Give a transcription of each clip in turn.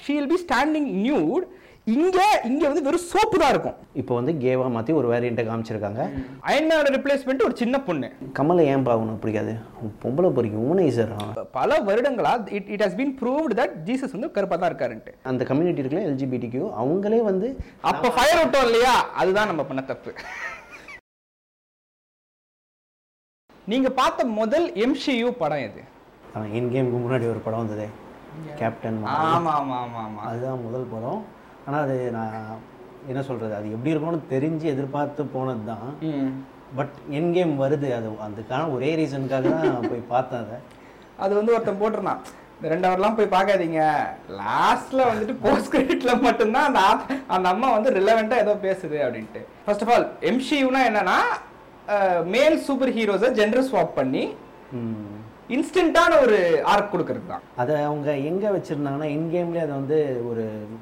ஷீல் be standing nude இங்க இங்க வந்து வெறும் சோப்பு தான் இருக்கும் இப்போ வந்து கேவா மாற்றி ஒரு வேரியண்ட்டை காமிச்சிருக்காங்க அயன்மேனோட ரிப்ளேஸ்மெண்ட் ஒரு சின்ன பொண்ணு கமலை ஏன் உனக்கு பிடிக்காது அவன் பொம்பளை பொறிக்கும் உமனைசர் பல வருடங்களா it it has been proved that Jesus வந்து கருப்பா தான் இருக்காருன்ட்டு அந்த கம்யூனிட்டி இருக்குல்ல எல்ஜிபிடிக்கு அவங்களே வந்து அப்ப ஃபயர் விட்டோம் இல்லையா அதுதான் நம்ம பண்ண தப்பு நீங்க பார்த்த முதல் எம்சியூ படம் எது அவன் என் கேமுக்கு முன்னாடி ஒரு படம் வந்ததே கேப்டன் ஆமா ஆமா ஆமா ஆமா அதுதான் முதல் படம் ஆனால் அது நான் என்ன சொல்கிறது அது எப்படி இருக்கும்னு தெரிஞ்சு எதிர்பார்த்து போனது தான் ம். பட் என் கேம் வருது அது அதுக்கான ஒரே ரீசனுக்காக தான் நான் போய் பார்த்தேன் அதை அது வந்து ஒருத்தன் போட்டிருந்தான் இந்த ரெண்டு ஹவர்லாம் போய் பார்க்காதீங்க லாஸ்ட்ல வந்துட்டு போஸ்ட் கிரெடிட்ல மட்டும்தான் அந்த ஆப்- அந்த அம்மா வந்து ரிலவெண்டா ஏதோ பேசுது அப்படின்ட்டு ஃபர்ஸ்ட் ஆஃப் ஆல் எம்சியூனா என்னன்னா மேல் சூப்பர் ஹீரோஸை ஜெண்டர் ஸ்வாப் பண்ணி ம். இன்ஸ்டன்டான ஒரு ஆர்க் கொடுக்கறது தான் அதை அவங்க எங்கே வச்சுருந்தாங்கன்னா இன் கேம்லேயே அதை வந்து ஒரு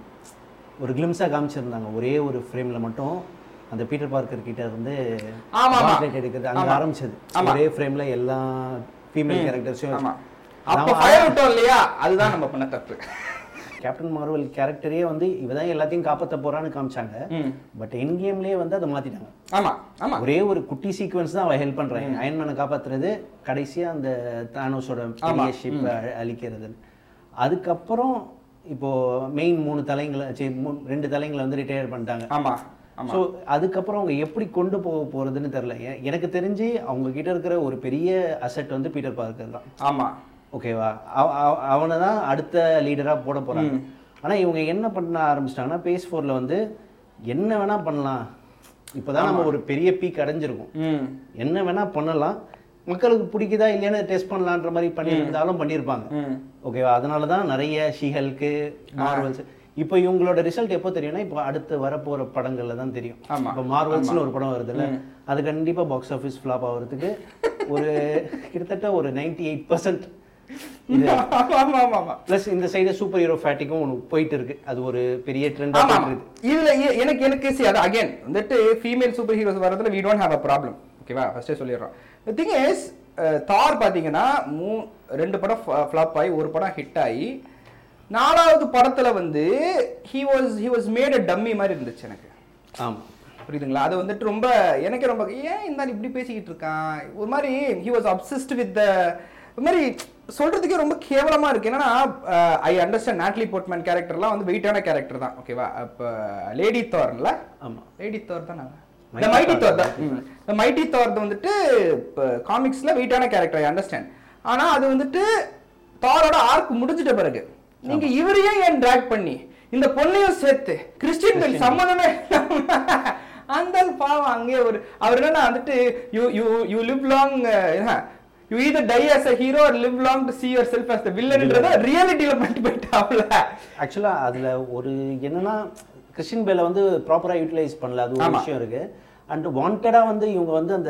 ஒரு கிளிம்ஸாக காமிச்சிருந்தாங்க ஒரே ஒரு ஃப்ரேமில் மட்டும் அந்த பீட்டர் பார்க்கர் கிட்ட இருந்து ஆமா, ஆமா. gauntlet எடுக்கிறது அங்கே ஆமா. ஆரம்பிச்சது ஆமா. ஒரே ஃப்ரேமில் எல்லா ஃபீமேல் கேரக்டர்ஸையும் ஆமா அப்ப ஃபயர் விட்டோம் இல்லையா அதுதான் நம்ம பண்ண தப்பு கேப்டன் மார்வல் கேரக்டரே வந்து இவ தான் எல்லாத்தையும் காப்பாற்ற போறான்னு காமிச்சாங்க ம். பட் என் கேம்லேயே வந்து அதை மாத்திட்டாங்க ஆமா ஆமா ஒரே ஒரு குட்டி சீக்வன்ஸ் தான் அவ ஹெல்ப் பண்றாங்க அயன்மேனை காப்பாத்துறது கடைசியா அந்த தானோஸோட பெரிய ஷிப் அழிக்கிறது அதுக்கப்புறம் இப்போ மெயின் மூணு தலைங்களை சரி, மூணு- ரெண்டு தலைங்களை வந்து ரிட்டையர் பண்ணிட்டாங்க ஆமா ஆமா ஸோ அதுக்கப்புறம் அவங்க எப்படி கொண்டு போக போறதுன்னு தெரியல எ- எனக்கு தெரிஞ்சு அவங்க கிட்ட இருக்கிற ஒரு பெரிய அசெட் வந்து பீட்டர் பார்க்கர் தான் ஆமா ஓகேவா அவனை தான் அடுத்த லீடரா போட போறாங்க ஆனா இவங்க என்ன பண்ண ஆரம்பிச்சிட்டாங்கன்னா பேஸ் ஃபோர்ல வந்து என்ன வேணா பண்ணலாம் இப்போதான் நம்ம ஒரு பெரிய பீக் அடைஞ்சிருக்கோம் ம் என்ன வேணா பண்ணலாம் மக்களுக்கு பிடிக்குதா இல்லையான்னு டெஸ்ட் பண்ணலான்ற மாதிரி பண்ணியிருந்தாலும் பண்ணியிருப்பாங்க ம் ஓகேவா அதனால தான் நிறைய ஷீஹல்க்கு மார்வல்ஸ் இப்போ இவங்களோட ரிசல்ட் எப்போ தெரியும்னா இப்போ அடுத்து வரப்போற படங்கள்ல தான் தெரியும் ஆமா. இப்போ மார்வல்ஸ்னு ஒரு படம் வருதுல்ல அது கண்டிப்பா பாக்ஸ் ஆஃபீஸ் ஃப்ளாப் ஆகிறதுக்கு ஒரு கிட்டத்தட்ட ஒரு நைன்டி எயிட் பர்சன்ட் இது ஆமா ஆமா ஆமா ஆமா ப்ளஸ் இந்த சைடு சூப்பர் ஹீரோ ஃபேட்டிக்கும் ஒன்று போயிட்டு இருக்கு அது ஒரு பெரிய ட்ரெண்டாக ஆமா போயிட்டு இருக்கு இதுல எ- எனக்கு எனக்கு see அது அகைன் வந்துட்டு ஃபீமேல் சூப்பர் ஹீரோஸ் வரதுல we don't have a problem ஓகேவா ஃபர்ஸ்டே சொல்லிடுறோம் the thing is தார் பாத்தீங்கன்னா மூ ரெண்டு படம் ஃப்ளாப் ஆகி ஒரு படம் ஹிட் ஆகி நாலாவது படத்துல வந்து he was he was made a dummy மாதிரி இருந்துச்சு எனக்கு ஆமா புரியுதுங்களா அது வந்துட்டு ரொம்ப எனக்கே ரொம்ப ஏன் இந்த ஆள் இப்படி பேசிக்கிட்டு இருக்கான் ஒரு மாதிரி ஹி வாஸ் அப்சிஸ்ட் வித் ஒரு மாதிரி சொல்றதுக்கே ரொம்ப கேவலமா இருக்கு என்னன்னா ஐ அண்டர்ஸ்டாண்ட் நாட்லி போர்ட்மேன் கேரக்டர்லாம் வந்து வெயிட்டான கேரக்டர் தான் ஓகேவா அப்ப லேடி தோர்ல ஆமா லேடி தோர் தான் Mighty மைட்டி Thor தோர் தான் இந்த மைட்டி தோர் வந்துட்டு காமிக்ஸ்ல வெயிட்டான கேரக்டர் ஐ அண்டர்ஸ்டாண்ட் ஆனா அது வந்துட்டு தாரோட ஆர்க் முடிஞ்சிட்ட பிறகு நீங்க இவரையே ஏன் டிராக் பண்ணி இந்த பொண்ணையும் சேர்த்து கிறிஸ்டியன் பெல் சம்மந்தமே இல்லாம அந்த ஆள் பாவம் அங்கே ஒரு அவர் என்னன்னா வந்துட்டு you you you live long you either die as a hero or live long to see yourself as the வில்லன்றத ரியாலிட்டியில பண்ணிட்டு போயிட்டாப்ல ஆக்சுவலா அதுல ஒரு என்னன்னா கிறிஸ்டின் பேல வந்து ப்ராப்பரா யூட்டிலைஸ் பண்ணல அது ஒரு ஆமா. விஷயம் இருக்கு அண்ட் வாண்டடா வந்து இவங்க வந்து அந்த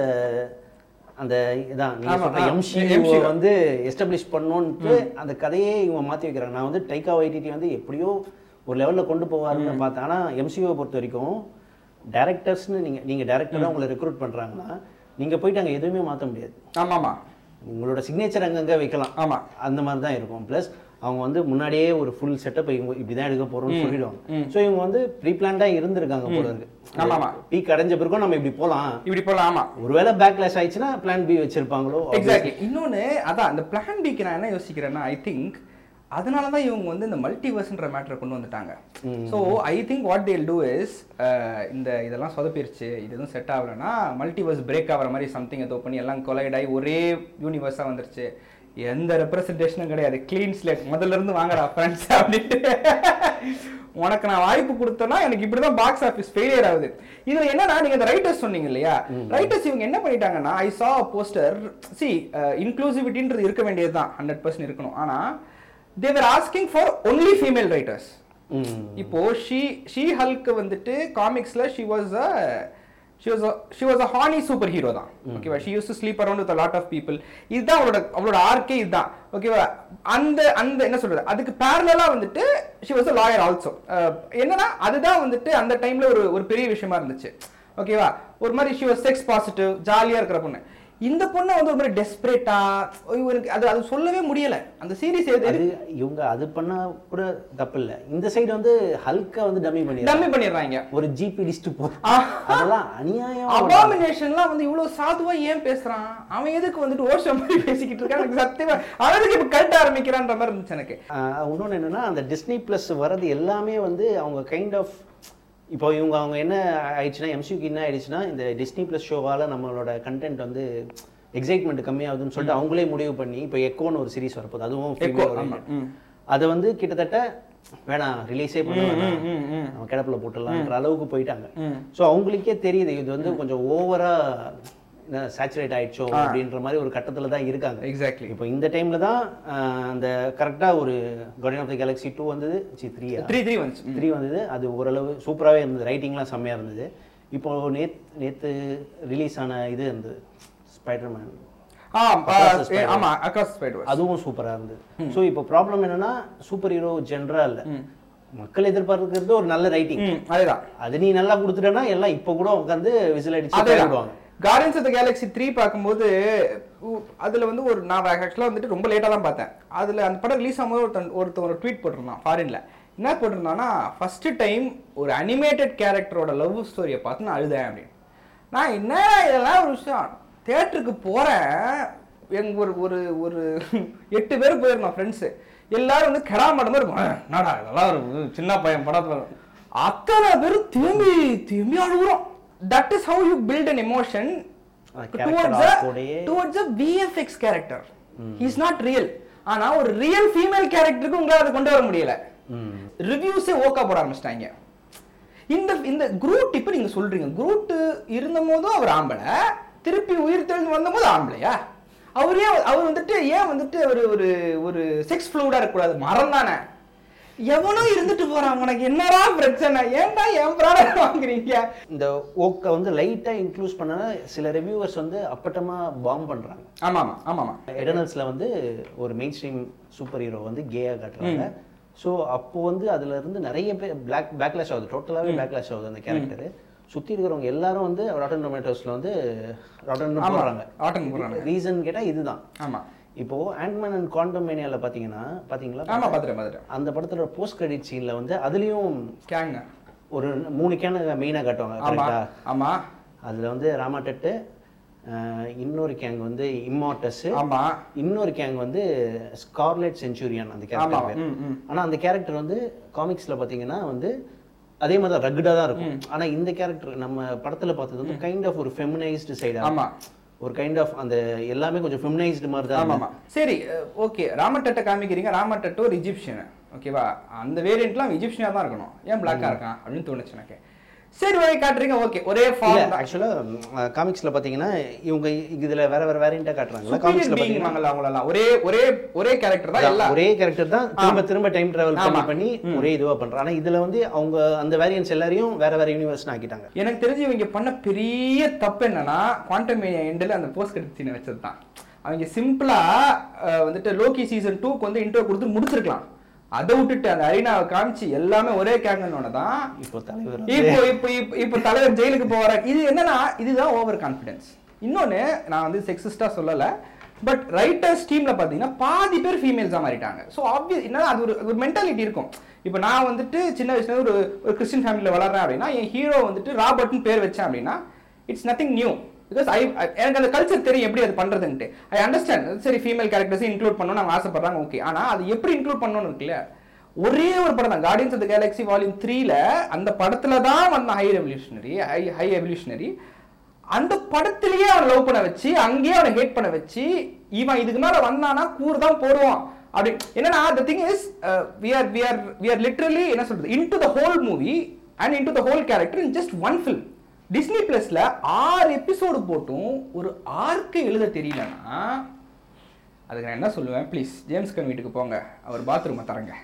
அந்த இதான் நீங்க ஆமா, சொல்ற ஆ, எம்சியூ MCU. வந்து எஸ்டாப்ளிஷ் பண்ணணும்ட்டு அந்த கதையே இவங்க மாத்தி வைக்கிறாங்க நான் வந்து டைகா வைடிடி வந்து எப்படியோ ஒரு லெவல்ல கொண்டு போவாருன்னு பார்த்தேன் ஆனா எம்சியூவை பொறுத்த வரைக்கும் டேரக்டர்ஸ்னு நீங்க நீங்க டேரக்டரா உங்களை ரெக்ரூட் பண்றாங்கன்னா நீங்க போயிட்டு அங்க எதுவுமே மாத்த முடியாது ஆமா ஆமா உங்களோட சிக்னேச்சர் அங்கங்க வைக்கலாம் ஆமா அந்த மாதிரி தான் இருக்கும் ப்ளஸ் அவங்க வந்து முன்னாடியே ஒரு ஃபுல் செட்டப் இவங்க இப்படி தான் எடுக்க போறோம்னு சொல்லிடுவாங்க ஸோ இவங்க வந்து ப்ரீ பிளான்டாக இருந்திருக்காங்க போல இருக்கு ஆமா, ஆமா. பீக் அடைஞ்ச பிறகும் நம்ம இப்படி போலாம் இப்படி போலாம் ஆமா ஒருவேளை பேக்லாஷ் ஆயிடுச்சுன்னா பிளான் பி வச்சிருப்பாங்களோ எக்ஸாக்ட்லி இன்னொன்னு அதான் இந்த பிளான் பிக்கு நான் என்ன யோசிக்கிறேன்னா ஐ திங்க் அதனால தான் இவங்க வந்து இந்த மல்டிவர்ஸ்ன்ற மேட்டரை கொண்டு வந்துட்டாங்க so I think what they'll do is இந்த இதெல்லாம் சொதப்பிருச்சு இது எதுவும் செட் ஆகலைன்னா மல்டிவர்ஸ் பிரேக் ஆகிற மாதிரி சம்திங் ஏதோ பண்ணி எல்லாம் கொலைட் ஆகி ஒரே யூனிவர்ஸாக வந்துருச்சு எந்த ரெப்ரசன்டேஷனும் கிடையாது க்ளீன் ஸ்லேட் முதல்ல இருந்து வாங்கடா ஃப்ரெண்ட்ஸ் அப்படின்ட்டு உனக்கு நான் வாய்ப்பு கொடுத்தேன்னா எனக்கு இப்படிதான் பாக்ஸ் ஆஃபீஸ் ஃபெயிலியர் ஆகுது இதுல என்னன்னா நீங்க இந்த ரைட்டர்ஸ் சொன்னீங்க இல்லையா ரைட்டர்ஸ் இவங்க என்ன பண்ணிட்டாங்கன்னா ஐ சா போஸ்டர் சி இன்க்ளூசிவிட்டின்றது இருக்க வேண்டியதுதான் ஹண்ட்ரட் பர்சன்ட் இருக்கணும் ஆனா they're asking for only female writers இப்போ ஷீ ஷீ ஹல்க் வந்துட்டு காமிக்ஸ்ல she was a she was she was a horny super hero தான் ஓகேவா she use to sleep around with lot of people இதுதான் அவளோட அவளோட ஆர்க்கே இதுதான் ஓகேவா அந்த அந்த என்ன சொல்றது அதுக்கு பேரலா வந்துட்டு she was a lawyer also என்னன்னா அதுதான் வந்துட்டு அந்த டைம்ல ஒரு ஒரு பெரிய விஷயமா இருந்துச்சு ஓகேவா ஒரு மாதிரி ஷி வாஸ் செக்ஸ் பாசிட்டிவ் ஜாலியா இருக்கிற பொண்ணு இந்த பொண்ணை வந்து ஒரு மாதிரி டெஸ்பரேட்டா இவருக்கு அது அது சொல்லவே முடியல அந்த சீரிஸ் எது அது இவங்க அது பண்ணா கூட தப்பு இல்ல இந்த சைடு வந்து ஹல்கா வந்து டம்மி பண்ணி டம்மி பண்ணிடுறாங்க ஒரு ஜிபி லிஸ்ட் போ ஆ. அதெல்லாம் அநியாயம் அபாமினேஷன்லாம் வந்து இவ்வளவு சாதுவா ஏன் பேசுறான் அவன் எதுக்கு வந்துட்டு ஓஷம் மாதிரி பேசிக்கிட்டு இருக்கான் எனக்கு சத்தியமா அவனுக்கு இப்ப கட்ட ஆரம்பிக்கிறான்ற மாதிரி இருந்துச்சு எனக்கு இன்னொன்று என்னன்னா அந்த டிஸ்னி ப்ளஸ் வர்றது எல்லாமே வந்து அவங்க கைண்ட் ஆஃப் இப்போ இவங்க அவங்க என்ன ஆயிடுச்சுன்னா எம்சியூக்கு என்ன ஆயிடுச்சுன்னா இந்த டிஸ்னி ப்ளஸ் ஷோவால் நம்மளோட கண்டென்ட் வந்து எக்ஸைட்மெண்ட் கம்மியாகுதுன்னு சொல்லிட்டு அவங்களே முடிவு பண்ணி இப்போ எக்கோன்னு ஒரு சீரிஸ் வரப்போகுது அதுவும் Echo, female ஆமா. oriented. ம். அதை வந்து கிட்டத்தட்ட வேணாம் ரிலீஸே பண்ண வேணாம் ம், ம். நம்ம கிடப்பில் போட்டுடலான்ற அளவுக்கு போயிட்டாங்க ம். ஸோ அவங்களுக்கே தெரியுது இது வந்து கொஞ்சம் ஓவரா சேச்சுரேட் ஆயிடுச்சோ அப்படின்ற மாதிரி ஒரு கட்டத்துல தான் இருக்காங்க எக்ஸாக்ட்லி இப்போ இந்த டைம்ல தான் ஆஹ், அந்த கரெக்டா ஒரு guardian of the galaxy two வந்தது சி த்ரீ த்ரீ த்ரீ வந்துச்சு த்ரீ வந்தது அது ஓரளவு சூப்பராகவே இருந்தது ரைட்டிங்லாம் செம்மையாக இருந்தது இப்போ நேத் நேத்து ரிலீஸ் ஆன இது இருந்தது Spider-Man uh Across the uh, Spider-Verse. ஆமா அக்ராஸ் ஸ்பைடர் அதுவும் சூப்பராக இருந்தது ஸோ இப்போ ப்ராப்ளம் என்னன்னா சூப்பர் ஹீரோ ஜென்ரா இல்லை மக்கள் எதிர்பார்க்கிறது ஒரு நல்ல ரைட்டிங் ம் அதேதான் அது நீ நல்லா கொடுத்துட்டேன்னா எல்லாம் இப்போ கூட உட்காந்து விசில் அடிச்சு அதேதான் விடுவாங்க guardians of the Galaxy three பார்க்கும்போது உ- அதுல வந்து ஒரு நான் ஆக்சுவலாக வந்துட்டு ரொம்ப லேட்டாக தான் பார்த்தேன் அதுல அந்த படம் ரிலீஸ் ஆகும்போது ஒருத்தன் ஒருத்தன் ஒரு ட்வீட் போட்டிருந்தான் ஃபாரின்ல என்ன போட்டிருந்தான்னா ஃபர்ஸ்ட் டைம் ஒரு அனிமேட்டட் கேரக்டரோட லவ் ஸ்டோரியை பார்த்து நான் அழுதேன் அப்படின்னு நான் என்ன இதெல்லாம் ஒரு விஷயம் தேட்டருக்கு போறேன் எங்க ஒரு ஒரு ஒரு எட்டு பேர் போயிருந்தோம் ஃப்ரெண்ட்ஸு எல்லாரும் வந்து கெடா மாட்டம் இருக்கும் "அஹ், என்னடா இதெல்லாம் ஒரு சின்ன பையன் படத்துல அத்தனை பேரும் திரும்பி திரும்பி அழுகுறோம் that is how you build an emotion அந்த character டுவர்ட்ஸ் arc ஓடயே- towards a VFX character is not real ஆனா ஒரு ரியல் ஃபீமேல் கேரக்டருக்கு உங்களால அதை கொண்டு வர முடியல ம் ரிவ்யூஸே ஓக்கா போட ஆரம்பிச்சிட்டாங்க இந்த இந்த குரூட் இப்போ நீங்க சொல்றீங்க குரூட் இருந்த போதும் அவர் ஆம்பளை திருப்பி உயிர் தெழுந்து வந்த போது ஆம்பளையா அவர் ஏன் அவர் வந்துட்டு ஏன் வந்துட்டு அவர் ஒரு ஒரு செக்ஸ் ஃப்ளூடா இருக்கக்கூடாது மரம் தானே எவனோ இருந்துட்டு போறான் உனக்கு என்னடா பிரச்சனை ஏன்டா என் ப்ராடக்ட் வாங்குறீங்க இந்த ஓக்கை வந்து லைட்டா இன்க்ளூஸ் பண்ண சில ரிவ்யூவர்ஸ் வந்து அப்பட்டமா பாம் பண்றாங்க ஆமா ஆமா ஆமா ஆமா எடர்னல்ஸ்ல வந்து ஒரு மெயின் ஸ்ட்ரீம் சூப்பர் ஹீரோ வந்து கேயா காட்டுறாங்க ஸோ அப்போ வந்து அதுல இருந்து நிறைய பேர் பிளாக் பேக்லாஷ் ஆகுது டோட்டலாவே பேக்லாஷ் ஆகுது அந்த கேரக்டர் சுத்தி இருக்கிறவங்க எல்லாரும் வந்து ராட்டன் டொமேட்டோஸ்ல வந்து ராட்டன் ஆமா, போடுறாங்க rotten போடுறாங்க. ரீசன் கேட்டா இதுதான் ஆமா இப்போ ஆண்ட்மேன் அண்ட் குவாண்டம் மேனியால பாத்தீங்கன்னா பாத்தீங்களா ஆமா பாத்துட்டேன் பாத்துட்டேன் அந்த படத்துல போஸ்ட் கிரெடிட் சீன்ல வந்து அதுலயும் கேங்க ஒரு மூணு கேன மெயினா காட்டுவாங்க ஆமா கரெக்டா ஆமா அதுல வந்து ராமாட்டெட்டு அஹ், இன்னொரு கேங் வந்து இம்மார்டஸ் ஆமா இன்னொரு கேங் வந்து ஸ்கார்லெட் செஞ்சுரியன் அந்த ஆமா கேரக்டர் பேர் ம் ம் ஆனா அந்த கேரக்டர் வந்து காமிக்ஸ்ல பாத்தீங்கன்னா வந்து அதே மாதிரி தான் ரகுடா தான் இருக்கும் ஆனா இந்த கேரக்டர் நம்ம படத்துல பார்த்தது வந்து கைண்ட் ஆஃப் ஒரு ஃபெமினைஸ்டு சைடா ஆமா ஒரு கைண்ட் ஆஃப் அந்த எல்லாமே கொஞ்சம் ஃபெமினைஸ்டு மாதிரி தான் ஆமா ஆமா சரி ஓகே ராமட்டட்டை காமிக்கிறீங்க ராமட்டட்டு ஒரு இஜிப்சியன் ஓகேவா அந்த வேரியண்ட்லாம் இஜிப்சியனா தான் இருக்கணும் ஏன் பிளாக்கா இருக்கான் அப்படின்னு தோணுச்சு எனக்கு சரி ஓகே காட்டுறீங்க ஓகே ஒரே ஃபார்ம் தான் ஆக்சுவலா காமிக்ஸ்ல பாத்தீங்கன்னா இவங்க இதுல வேற வேற வேரியண்டா காட்டுறாங்களா காமிக்ஸ்ல Superior being பாத்தீங்கன்னா வாங்கல அவங்களெல்லாம் ஒரே ஒரே ஒரே கேரக்டர் தான் எல்லாம் ஒரே கேரக்டர் தான் திரும்ப திரும்ப டைம் டிராவல் பண்ணி ஆமா. பண்ணி ஒரே இதுவா பண்றாங்க ஆனா இதுல வந்து அவங்க அந்த வேரியன்ஸ் எல்லாரையும் வேற வேற யூனிவர்ஸ் ஆக்கிட்டாங்க எனக்கு தெரிஞ்சு இவங்க பண்ண பெரிய தப்பு என்னன்னா குவாண்டம் எண்டில் அந்த போஸ்ட் கிரெடிட் சீனை வச்சது தான் அவங்க சிம்பிளா வந்துட்டு லோகி சீசன் டூக்கு வந்து இன்ட்ரோ கொடுத்து முடிச்சிருக்கலாம் அதை விட்டுட்டு அந்த அரினாவை காமிச்சு எல்லாமே ஒரே கேங்கனோட தான் இப்போ தலைவர் இப்போ இப்போ இப்போ இப்போ தலைவர் ஜெயிலுக்கு போவார் இது என்னன்னா இதுதான் ஓவர் கான்ஃபிடன்ஸ் இன்னொன்னு நான் வந்து செக்ஸிஸ்டா சொல்லல பட் ரைட்டர்ஸ் டீம்ல பாத்தீங்கன்னா பாதி பேர் ஃபீமேல்ஸா மாறிட்டாங்க ஸோ ஆப்வியஸ் என்ன அது ஒரு ஒரு மென்டாலிட்டி இருக்கும் இப்போ நான் வந்துட்டு சின்ன வயசுல ஒரு ஒரு கிறிஸ்டின் ஃபேமிலியில் வளர்றேன் அப்படின்னா என் ஹீரோ வந்துட்டு ராபர்ட்னு பேர் வச்சேன் அப்படின்னா it's nothing new because I எனக்கு அந்த கல்ச்சர் தெரியும் எப்படி அது பண்றதுன்ட்டு ஐ அண்டர்ஸ்டாண்ட் சரி ஃபீமேல் கேரக்டர்ஸ் இன்க்ளூட் பண்ணணும்னு அவங்க ஆசைப்படுறாங்க ஓகே ஆனா அது எப்படி இன்க்ளூட் பண்ணணும்னு இருக்குல்ல ஒரே ஒரு படம் தான் guardians of the galaxy volume த்ரீல அந்த படத்துல தான் வந்த high revolutionary high high evolutionary அந்த படத்திலேயே அவனை லவ் பண்ண வச்சு அங்கேயே அவனை ஹேட் பண்ண வச்சு இவன் இதுக்கு மேல வந்தானா கூறு தான் போடுவான் அப்படி என்னன்னா the thing is we are we are we are literally என்ன சொல்றது into the whole movie and into the whole character in just one film Disney பிளஸ்ல ஆறு எபிசோடு போட்டும் ஒரு ஆர்க்கு எழுத தெரியலனா அதுக்கு நான் என்ன சொல்லுவேன் ப்ளீஸ் ஜேம்ஸ் கன் வீட்டுக்கு போங்க அவர் பாத்ரூமை தரங்க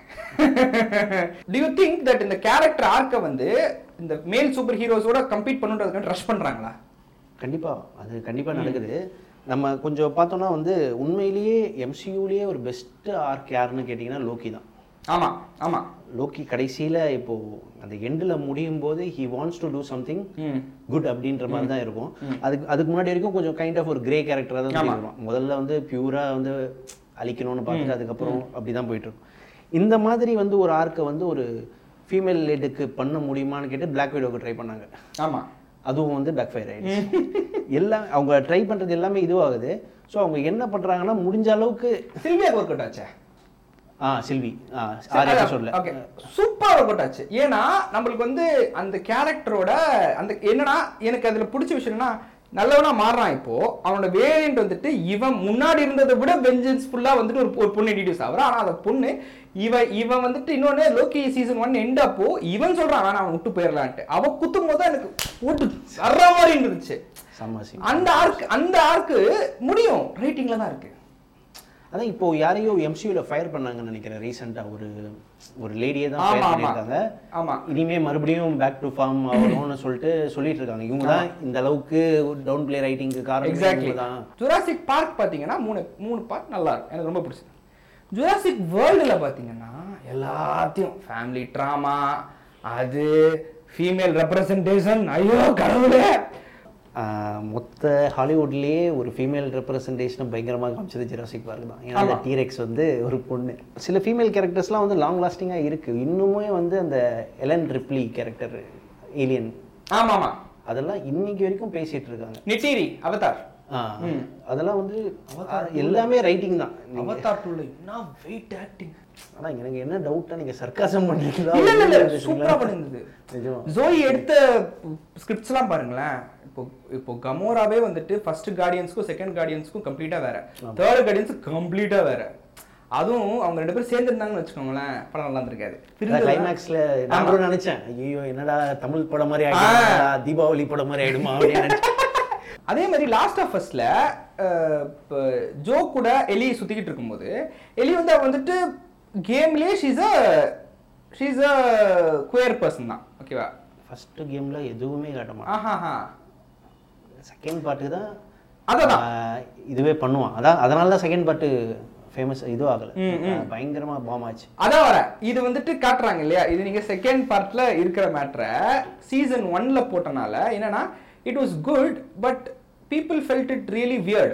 டு யூ திங்க் தட் இந்த கேரக்டர் ஆர்க்கை வந்து இந்த மேல் சூப்பர் ஹீரோஸோட கம்பீட் பண்ணுன்றதுக்கு ரஷ் பண்றாங்களா கண்டிப்பா அது கண்டிப்பா நடக்குது நம்ம கொஞ்சம் பார்த்தோம்னா வந்து உண்மையிலேயே எம்சியூலேயே ஒரு பெஸ்ட் ஆர்க் யாருன்னு கேட்டிங்கன்னா லோக்கி தான் ஆமா ஆமா லோக்கி கடைசியில் இப்போ அந்த எண்டில் முடியும் போது he wants to do something hmm good அப்படின்ற மாதிரி தான் இருக்கும் அதுக்கு அதுக்கு முன்னாடி வரைக்கும் கொஞ்சம் கைண்ட் ஆஃப் ஒரு கிரே கேரக்டராக தான் இருக்கும் முதல்ல வந்து பியூராக வந்து அழிக்கணும்னு பார்த்துட்டு அதுக்கப்புறம் அப்படி தான் போயிட்டு இருக்கும் இந்த மாதிரி வந்து ஒரு ஆர்க்கை வந்து ஒரு ஃபீமேல் லேடுக்கு பண்ண முடியுமான்னு கேட்டு பிளாக் வீடோக்கு ட்ரை பண்ணாங்க ஆமா அதுவும் வந்து பேக் ஃபயர் ஆயிடுச்சு எல்லாம் அவங்க ட்ரை பண்ணுறது எல்லாமே இதுவாகுது ஸோ அவங்க என்ன பண்ணுறாங்கன்னா முடிஞ்ச அளவுக்கு சில்வியா ஒர்க் அவுட் ஆச்சே ஆ சில்வி ஆ ஆறு எபிசோடில் ஓகே சூப்பர் ஒர்க் அவுட் ஆச்சு ஏன்னா நம்மளுக்கு வந்து அந்த கேரக்டரோட அந்த என்னன்னா எனக்கு அதுல பிடிச்ச விஷயம்னா நல்லவனா மாறுறான் இப்போ அவனோட வேரியன்ட் வந்துட்டு இவன் முன்னாடி இருந்ததை விட வெஞ்சன்ஸ் ஃபுல்லா வந்துட்டு ஒரு ஒரு பொண்ணு இன்ட்ரடியூஸ் ஆகுறான் ஆனா அந்த பொண்ணு இவன் இவன் வந்துட்டு இன்னொன்னு லோக்கி சீசன் ஒன் எண்ட் அப்போ இவன் சொல்றான் வேணா அவன் விட்டு போயிடலான்ட்டு அவ குத்தும் போது தான் எனக்கு போட்டு சர்ற மாதிரி இருந்துச்சு சம்மாசி அந்த ஆர்க் அந்த ஆர்க்கு முடியும் ரேட்டிங்ல தான் இருக்கு அதான் இப்போ யாரையோ எம்சியூல ஃபயர் பண்ணாங்கன்னு நினைக்கிறேன் ரீசெண்டா ஒரு ஒரு லேடியே தான் ஆமா, ஃபயர் ஆமா. பண்ணியிருக்காங்க ஆமா இனிமே மறுபடியும் பேக் டு ஃபார்ம் ஆகணும்னு சொல்லிட்டு சொல்லிட்டு இருக்காங்க இவங்க தான் இந்த அளவுக்கு டவுன் பிளே ரைட்டிங்க்கு காரணம் எக்ஸாக்ட்லி இவங்க தான் ஜுராசிக் பார்க் பார்த்தீங்கன்னா மூணு மூணு பார்ட் நல்லா இருக்கும் எனக்கு ரொம்ப பிடிச்சது ஜுராசிக் வேர்ல்டில் பார்த்தீங்கன்னா எல்லாத்தையும் ஃபேமிலி ட்ராமா அது ஃபீமேல் ரெப்ரசன்டேஷன் ஐயோ கடவுளே ஆஹ், மொத்த ஹாலிவுட்லயே ஒரு ஃபீமேல் ரெப்ரசன்டேஷனை பயங்கரமாக காமிச்சது ஜெராசிக் பார்க் தான் ஏன்னா அந்த டீரெக்ஸ் வந்து ஒரு பொண்ணு சில ஃபீமேல் கேரக்டர்ஸ்லாம் வந்து லாங் லாஸ்டிங்காக இருக்கு இன்னுமே வந்து அந்த எலன் ரிப்ளி கேரக்டர் ஏலியன் ஆமா ஆமா அதெல்லாம் இன்னைக்கு வரைக்கும் பேசிட்டு இருக்காங்க நிட்டிரி அவதார் ஆ, அதெல்லாம் வந்து எல்லாமே ரைட்டிங் தான் அவதார் டூல என்ன வெயிட் ஆக்டிங் ஆனா எனக்கு என்ன டவுட்டா நீங்க சர்க்காசம் பண்றீங்களா இல்ல இல்ல இல்ல உண்மையிலே சூப்பரா பேசுறீங்களா? பண்ணிருந்தது நிஜமா ஜோயி எடுத்த ஸ்கிரிப்ட்ஸ்லாம் பாருங்களேன் இப்போ இப்போ கமோராவே வந்துட்டு ஃபர்ஸ்ட் கார்டியன்ஸ்க்கும் செகண்ட் கார்டியன்ஸ்க்கும் கம்ப்ளீட்டா வேற தேர்ட் கார்டியன்ஸ் கம்ப்ளீட்டா வேற அதுவும் அவங்க ரெண்டு பேரும் சேர்ந்துருந்தாங்கன்னு வச்சுக்கோங்களேன் படம் நல்லா இருந்திருக்காது பிரிஞ்சு கிளைமேக்ஸ்ல நான் கூட நினைச்சேன் ஐயோ என்னடா தமிழ் படம் மாதிரி ஆயிடுமா தீபாவளி படம் மாதிரி ஆயிடுமா அப்படின்னு நினைச்சேன் அதே மாதிரி லாஸ்ட் ஆஃப் ஃபர்ஸ்ட்ல ஜோ கூட எலி சுத்திக்கிட்டு இருக்கும்போது எலி வந்து அவ வந்துட்டு கேம்லயே she's a she's a queer person தான் ஓகேவா ஃபர்ஸ்ட் கேம்ல எதுவுமே காட்ட மாட்டான் ஆஹாஹா செகண்ட் பார்ட்டுக்கு தான் அததான். ஆஹ், இதுவே பண்ணுவான் அதான் அதனால தான் செகண்ட் பார்ட்டு ஃபேமஸ் இதுவும் ஆகல ம், ஆஹ், பயங்கரமா பாம் ஆச்சு அதான் வர இது வந்துட்டு காட்டுறாங்க இல்லையா இது நீங்க செகண்ட் பார்ட்ல இருக்கிற மேட்ரை சீசன் ஒன்ல போட்டனால என்னன்னா it was good but people felt it really weird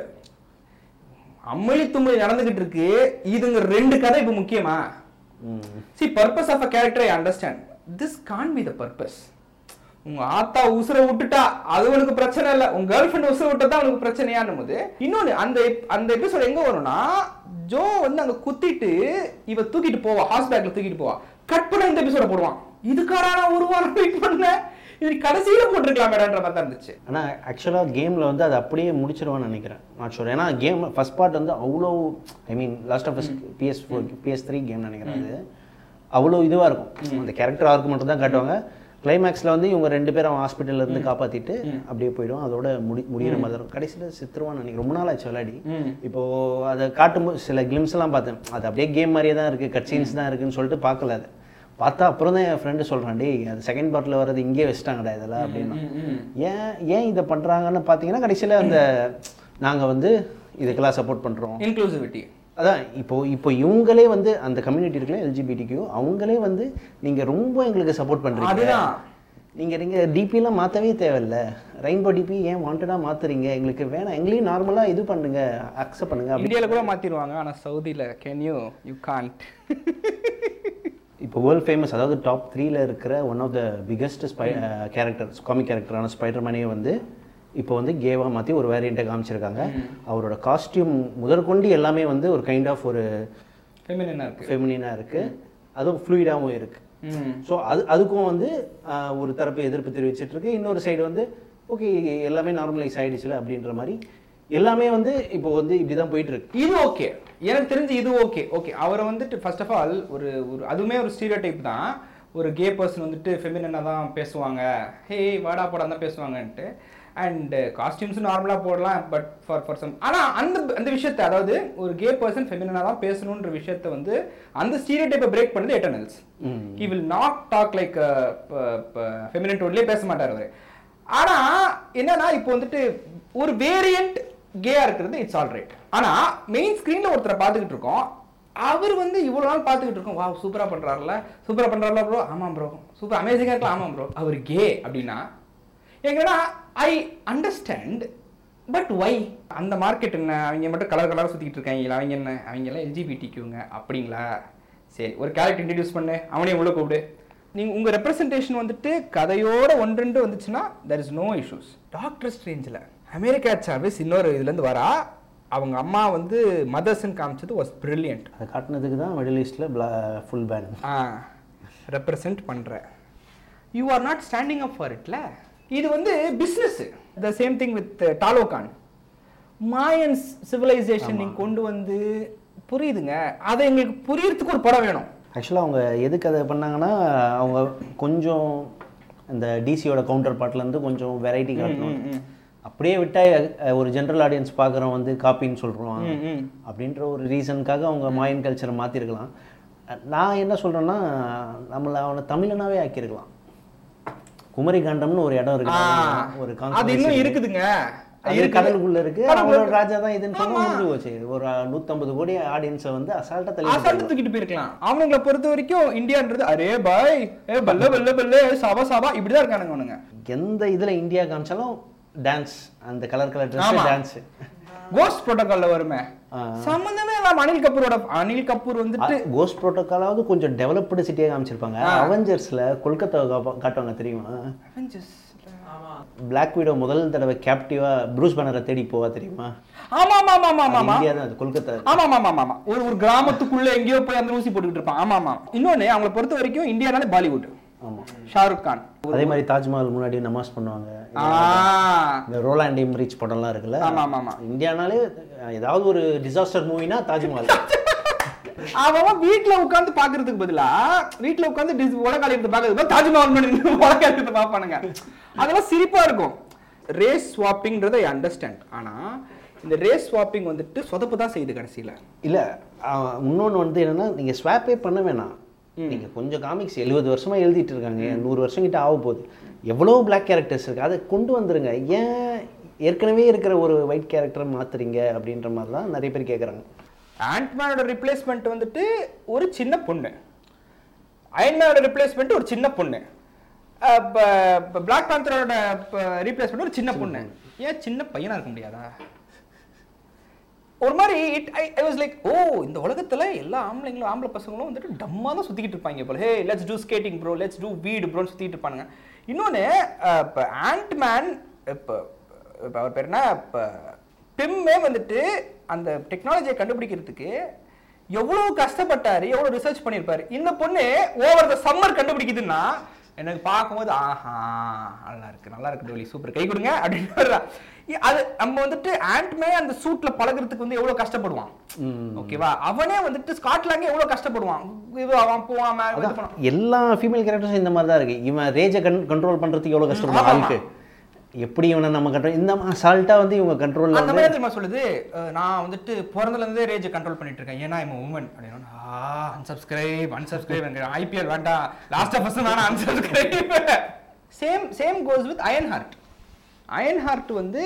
அம்மளி தும்மளி நடந்துகிட்டு இருக்கு இதுங்க ரெண்டு கதை இப்ப முக்கியமா hmm. See purpose of a character I understand this can be the purpose உங்க ஆத்தா உசுரை விட்டுட்டா அது உனக்கு பிரச்சனை இல்ல உங்க கேர்ள் ஃபிரெண்ட் உசுரை விட்டா உனக்கு பிரச்சனையானும் போது இன்னொன்னு அந்த ep- அந்த எபிசோட் எங்க வரும்னா ஜோ வந்து அங்க குத்திட்டு இவ தூக்கிட்டு போவா ஹாஸ்பிட்டல் தூக்கிட்டு போவா கட் பண்ண இந்த எபிசோட போடுவான் இதுக்காரா நான் ஒரு வாரம் வெயிட் பண்ணேன் இது கடைசியில போட்டிருக்கலாம் மேடம்ன்ற மாதிரி தான் இருந்துச்சு ஆனா ஆக்சுவலா கேம்ல வந்து அது அப்படியே முடிச்சிருவான்னு நினைக்கிறேன் நாட் ஷூர் ஏன்னா கேம் ஃபர்ஸ்ட் பார்ட் வந்து அவ்வளோ I mean last of PS four PS three game நினைக்கிறேன் அது அவ்வளோ இதுவா இருக்கும் அந்த கேரக்டர் ஆர்க்கு மட்டும் தான் காட்டுவாங்க கிளைமேக்ஸ்ல வந்து இவங்க ரெண்டு பேரும் அவன் ஹாஸ்பிட்டல்ல இருந்து காப்பாத்திட்டு அப்படியே போயிடும் அதோட முடி முடியிற மாதிரி தான் இருக்கும் கடைசியில் சித்திரவான்னு நினைக்கிறேன் ரொம்ப நாள் ஆச்சு விளையாடி ம். இப்போ அதை காட்டும்போது சில கிளிம்ஸ் எல்லாம் பார்த்தேன் அது அப்படியே கேம் மாதிரியே தான் இருக்கு கட் சீன்ஸ் தான் இருக்குன்னு சொல்லிட்டு பார்க்கல அது பார்த்தா அப்புறம் தான் என் ஃப்ரெண்டு சொல்கிறான் டேய் அது செகண்ட் பார்ட்டில் வர்றது இங்கேயே வச்சுட்டாங்கடா இதெல்லாம் அப்படின்னா ஏன் ஏன் இதை பண்ணுறாங்கன்னு பார்த்தீங்கன்னா கடைசியில் அந்த நாங்கள் வந்து இதுக்கெல்லாம் சப்போர்ட் பண்ணுறோம் இன்க்ளூசிவிட்டி அதான் இப்போ இப்போ இவங்களே வந்து அந்த கம்யூனிட்டி இருக்குல்ல எல்ஜிபிடிக்கு அவங்களே வந்து நீங்கள் ரொம்ப எங்களுக்கு சப்போர்ட் பண்ணுறீங்க அதுதான் நீங்கள் நீங்கள் டிபிலாம் மாற்றவே தேவையில்ல ரெயின்போ டிபி ஏன் வாண்டடாக மாற்றுறீங்க எங்களுக்கு வேணாம் எங்களையும் நார்மலாக இது பண்ணுங்க அக்செப்ட் பண்ணுங்க அப்படி இந்தியால கூட மாத்திடுவாங்க ஆனா சவுதியில கேன் யூ யூ கான்ட் இப்போ வேர்ல்ட் ஃபேமஸ் அதாவது டாப் த்ரீல இருக்கிற one of the biggest spy characters comic கேரக்டரான ஸ்பைடர்மேனே வந்து இப்போ வந்து கேவாக மாற்றி ஒரு வேரியண்ட்டை காமிச்சிருக்காங்க அவரோட காஸ்டியூம் முதற்கொண்டு எல்லாமே வந்து ஒரு கைண்ட் ஆஃப் ஒரு ஃபெமினா இருக்கு ஃபெமினாக இருக்குது அதுவும் ஃப்ளூயிடாகவும் இருக்குது ம் ஸோ அது அதுக்கும் வந்து ஆஹ், ஒரு தரப்பு எதிர்ப்பு தெரிவிச்சிட்டு இருக்கு இன்னொரு சைடு வந்து ஓகே எல்லாமே நார்மலைஸ் ஆயிடுச்சுல அப்படின்ற மாதிரி எல்லாமே வந்து இப்போ வந்து இப்படி தான் போயிட்டு இருக்கு இது ஓகே எனக்கு தெரிஞ்சு இது ஓகே ஓகே அவரை வந்துட்டு ஃபர்ஸ்ட் ஆஃப் ஆல் ஒரு ஒரு அதுவுமே ஒரு ஸ்டீரியோ டைப் தான் ஒரு கே பர்சன் வந்துட்டு ஃபெமினா தான் பேசுவாங்க ஹே வாடா போடா தான் பேசுவாங்கன்ட்டு அண்ட் காஸ்டியூம்ஸும் நார்மலாக போடலாம் பட் ஃபார் ஃபார் சம் ஆனால் அந்த அந்த விஷயத்தை அதாவது ஒரு கே பர்சன் ஃபெமினா தான் பேசணுன்ற விஷயத்தை வந்து அந்த ஸ்டீரியோ டைப்பை பிரேக் பண்ணது Eternals he will not talk like feminine டோன்லேயே பேச மாட்டார் அவர் ஆனா என்னன்னா இப்போ வந்துட்டு ஒரு வேரியன்ட் கேயா இருக்கிறது இட்ஸ் ஆல் ரைட் ஆனா மெயின் ஸ்கிரீன்ல ஒருத்தரை பார்த்துக்கிட்டு இருக்கோம் அவர் வந்து இவ்வளவு நாள் பார்த்துக்கிட்டு இருக்கோம் வா சூப்பரா பண்றாருல சூப்பரா பண்றாருல ப்ரோ ஆமாம் ப்ரோ சூப்பர் அமேசிங்கா இருக்கலாம் ஆமாம் ப்ரோ அவர் கே அப்படின்னா எங்கன்னா ஐ அண்டர்ஸ்டாண்ட் பட் வை அந்த மார்க்கெட் என்ன அவங்க மட்டும் கலர் கலராக சுற்றிக்கிட்டு இருக்காங்களா அவங்க என்ன அவங்க எல்லாம் எல்ஜிபிடிக்குங்க அப்படிங்களா சரி ஒரு கேரக்டர் இன்ட்ரடியூஸ் பண்ணு அவனையும் உள்ள கூப்பிடு நீங்கள் உங்கள் ரெப்ரசன்டேஷன் வந்துட்டு கதையோட ஒன்றுண்டு வந்துச்சுன்னா there is no issues doctor ஸ்ட்ரேஞ்சில் அமெரிக்கா சார்விஸ் இன்னொரு இதுலேருந்து வரா அவங்க அம்மா வந்து மதர்ஸ்ன்னு காமிச்சது வாஸ் பிரில்லியன்ட் அதை காட்டினதுக்கு தான் மிடில் ஈஸ்டில் ஃபுல் பேன் ஆ ரெப்ரசன்ட் பண்ற you are not standing up for இட்ல இது வந்து business the same thing with Talokan Mayans civilisation நீங்க கொண்டு வந்து புரியுதுங்க அதை எங்களுக்கு புரியறதுக்கு ஒரு படம் வேணும் ஆக்சுவலாக அவங்க எதுக்கு அதை பண்ணாங்கன்னா அவங்க கொஞ்சம் இந்த டிசியோட கவுண்டர் பார்ட்லேருந்து கொஞ்சம் வெரைட்டி காட்டணும் அப்படியே விட்டா அஹ், ஒரு ஜென்ரல் ஆடியன்ஸ் பார்க்குறோம் வந்து காப்பின்னு சொல்கிறோம் ம், ம். அப்படின்ற ஒரு ரீசனுக்காக அவங்க மாயன் கல்ச்சரை மாற்றிருக்கலாம் நான் என்ன சொல்கிறேன்னா நம்மளை அவனை தமிழனாவே ஆக்கியிருக்கலாம் குமரி காண்டம்னு ஒரு இடம் இருக்கு ஆ, ஒரு அது controversy இன்னும் இருக்கு. இருக்குதுங்க அது இருக்குது. கடலுக்குள்ள இருக்கு கடலுக்குள்ள அவங்களோட ராஜா தான் இதுன்னு சொன்னா ஆமா. முடிஞ்சு போச்சு ஒரு நூத்தம்பது கோடி ஆடியன்ஸை வந்து அசால்ட்டா தள்ளி அசால்ட்டு தூக்கிட்டு போயிருக்கலாம் அவனுங்களை பொறுத்த வரைக்கும் இந்தியான்றது அரே பாய் ஏ பல்ல பல்ல பல்ல சபா சபா இப்படிதான் இருக்கானுங்க அவனுங்க எந்த இதுல இந்தியா காமிச்சாலும் டான்ஸ் அந்த கலர் கலர் ட்ரெஸ் ஆமா. டான்ஸ் கோஸ்ட் புரோட்டோகால்ல வருமே ஆ. சம்பந்தமே இல்லாம அனில் கபூரோட அனில் கபூர் வந்துட்டு கோஸ்ட் ப்ரோட்டோக்காலாவது கொஞ்சம் டெவலப்டு சிட்டியாக காமிச்சிருப்பாங்க அவெஞ்சர்ஸ்ல கொல்கத்தா காட்டுவாங்க தெரியுமா Avengers. பிளாக் வீடோ முதல் தடவை கேப்டிவா ப்ரூஸ் பேனரை தேடி போவா தெரியுமா ஆமா ஆமா ஆமா ஆமா ஆமா ஆமா இந்தியா தான் அது கொல்கத்தா ஆமா ஆமா ஆமா ஆமா ஒரு ஒரு கிராமத்துக்குள்ள எங்கேயோ போய் அந்த ஊசி போட்டுக்கிட்டு இருப்பான் ஆமா ஆமா இன்னொன்னு அவங்கள பொறுத்த வரைக்கும் இந்தியானாலே பாலிவுட் ஆமா ஷாருக் கான் அதே மாதிரி தாஜ்மஹால் முன்னாடி நமாஸ் பண்ணுவாங்க ஆ இந்த ரோலாண்ட் இம் ரீச் படம்லாம் இருக்குல்ல ஆமா ஆமா ஆமா இந்தியானாலே ஏதாவது ஒரு டிசாஸ்டர் மூவினா தாஜ்மஹால் அவன் வீட்ல உட்கார்ந்து பாக்குறதுக்கு பதிலா வீட்ல உட்கார்ந்து உலகாலியத்தை பாக்குறதுக்கு பதிலா தாஜ்மஹால் பண்ணி உலகாலியத்தை பாப்பானுங்க அதெல்லாம் சிரிப்பா இருக்கும் ரேஸ் ஸ்வாப்பிங்ன்றதை அண்டர்ஸ்டாண்ட் ஆனா இந்த ரேஸ் ஸ்வாப்பிங் வந்துட்டு சொதப்பு தான் செய்யுது கடைசியில இல்ல அவன் இன்னொன்னு வந்து என்னன்னா நீங்க ஸ்வாப்பே பண்ண வேணாம் நீங்க கொஞ்சம் காமிக்ஸ் எழுபது வருஷமா எழுதிட்டு இருக்காங்க நூறு வருஷம் கிட்ட ஆக போகுது எவ்வளோ பிளாக் கேரக்டர்ஸ் இருக்கு அதை கொண்டு வந்துருங்க ஏன் ஏற்கனவே இருக்கிற ஒரு ஒயிட் கேரக்டரை மாத்துறீங்க அப்படின்ற மாதிரி தான் நிறைய பேர் கேட்குறாங்க ஆண்ட்மேனோட ரிப்ளேஸ்மெண்ட் வந்துட்டு ஒரு சின்ன பொண்ணு அயன்மேனோட ரிப்ளேஸ்மெண்ட் ஒரு சின்ன பொண்ணு பிளாக் பேந்தரோட ரீப்ளேஸ்மெண்ட் ஒரு சின்ன பொண்ணு ஏன் சின்ன பையனா இருக்க முடியாதா ஒரு மாதிரி it I I was like oh இந்த உலகத்துல எல்லா ஆம்பளைங்களும் ஆம்பளை பசங்களும் வந்துட்டு டம்மா தான் சுத்திக்கிட்டு இருப்பாங்க போல hey let's do skating bro let's do வீடு ப்ரோன்னு சுத்திட்டு இருப்பானுங்க இன்னொன்னு இப்போ ஆண்ட்மேன் இப்போ இப்போ அவர் பேர் என்ன இப்போ பிம்மே வந்துட்டு அந்த டெக்னாலஜியை கண்டுபிடிக்கிறதுக்கு எவ்வளவு கஷ்டப்பட்டாரு எவ்வளவு ரிசர்ச் பண்ணியிருப்பாரு இந்த பொண்ணு ஓவர் த சம்மர் கண்டுபிடிக்குதுன்னா எனக்கு பார்க்கும்போது ஆஹா நல்லா இருக்கு நல்லா இருக்கு டோலி சூப்பர் கை கொடுங்க அப்படின்னு வர்றா. இ- அது நம்ம வந்துட்டு ஆண்ட்மே அந்த சூட்ல பழகுறதுக்கு வந்து எவ்வளவு கஷ்டப்படுவான் ஓகேவா அவனே வந்துட்டு ஸ்காட்லாங்கே எவ்வளவு கஷ்டப்படுவான் இது அவன் போவான் மே- இது பண்ணுவான். எல்லா ஃபீமேல் கேரக்டர்ஸும் இந்த மாதிரி தான் இருக்கு இவன் ரேஜை கன் கண்ட்ரோல் பண்றதுக்கு எவ்வளோ கஷ்டப்படுவான் ஆமா, ஆளுக்கு எப்படி இவனை நம்ம கண்ட்ரோல் இந்த அசால்ட்டா வந்து இவங்க கண்ட்ரோல்ல அந்த வந்து மாதிரி தெரியுமா சொல்லுது அஹ், நான் வந்துட்டு பிறந்தல இருந்தே ரேஜ் கண்ட்ரோல் பண்ணிட்டு இருக்கேன் ஏன்னா இவன் உமன் அப்படின்னு ஆ அன்சப்ஸ்கிரைப் அன்சப்ஸ்கிரைப் ஐபிஎல் வேண்டாம் லாஸ்ட் ஆஃப் ஃபர்ஸ்ட் வேணாம் unsubscribe same same goes with iron heart iron heart வந்து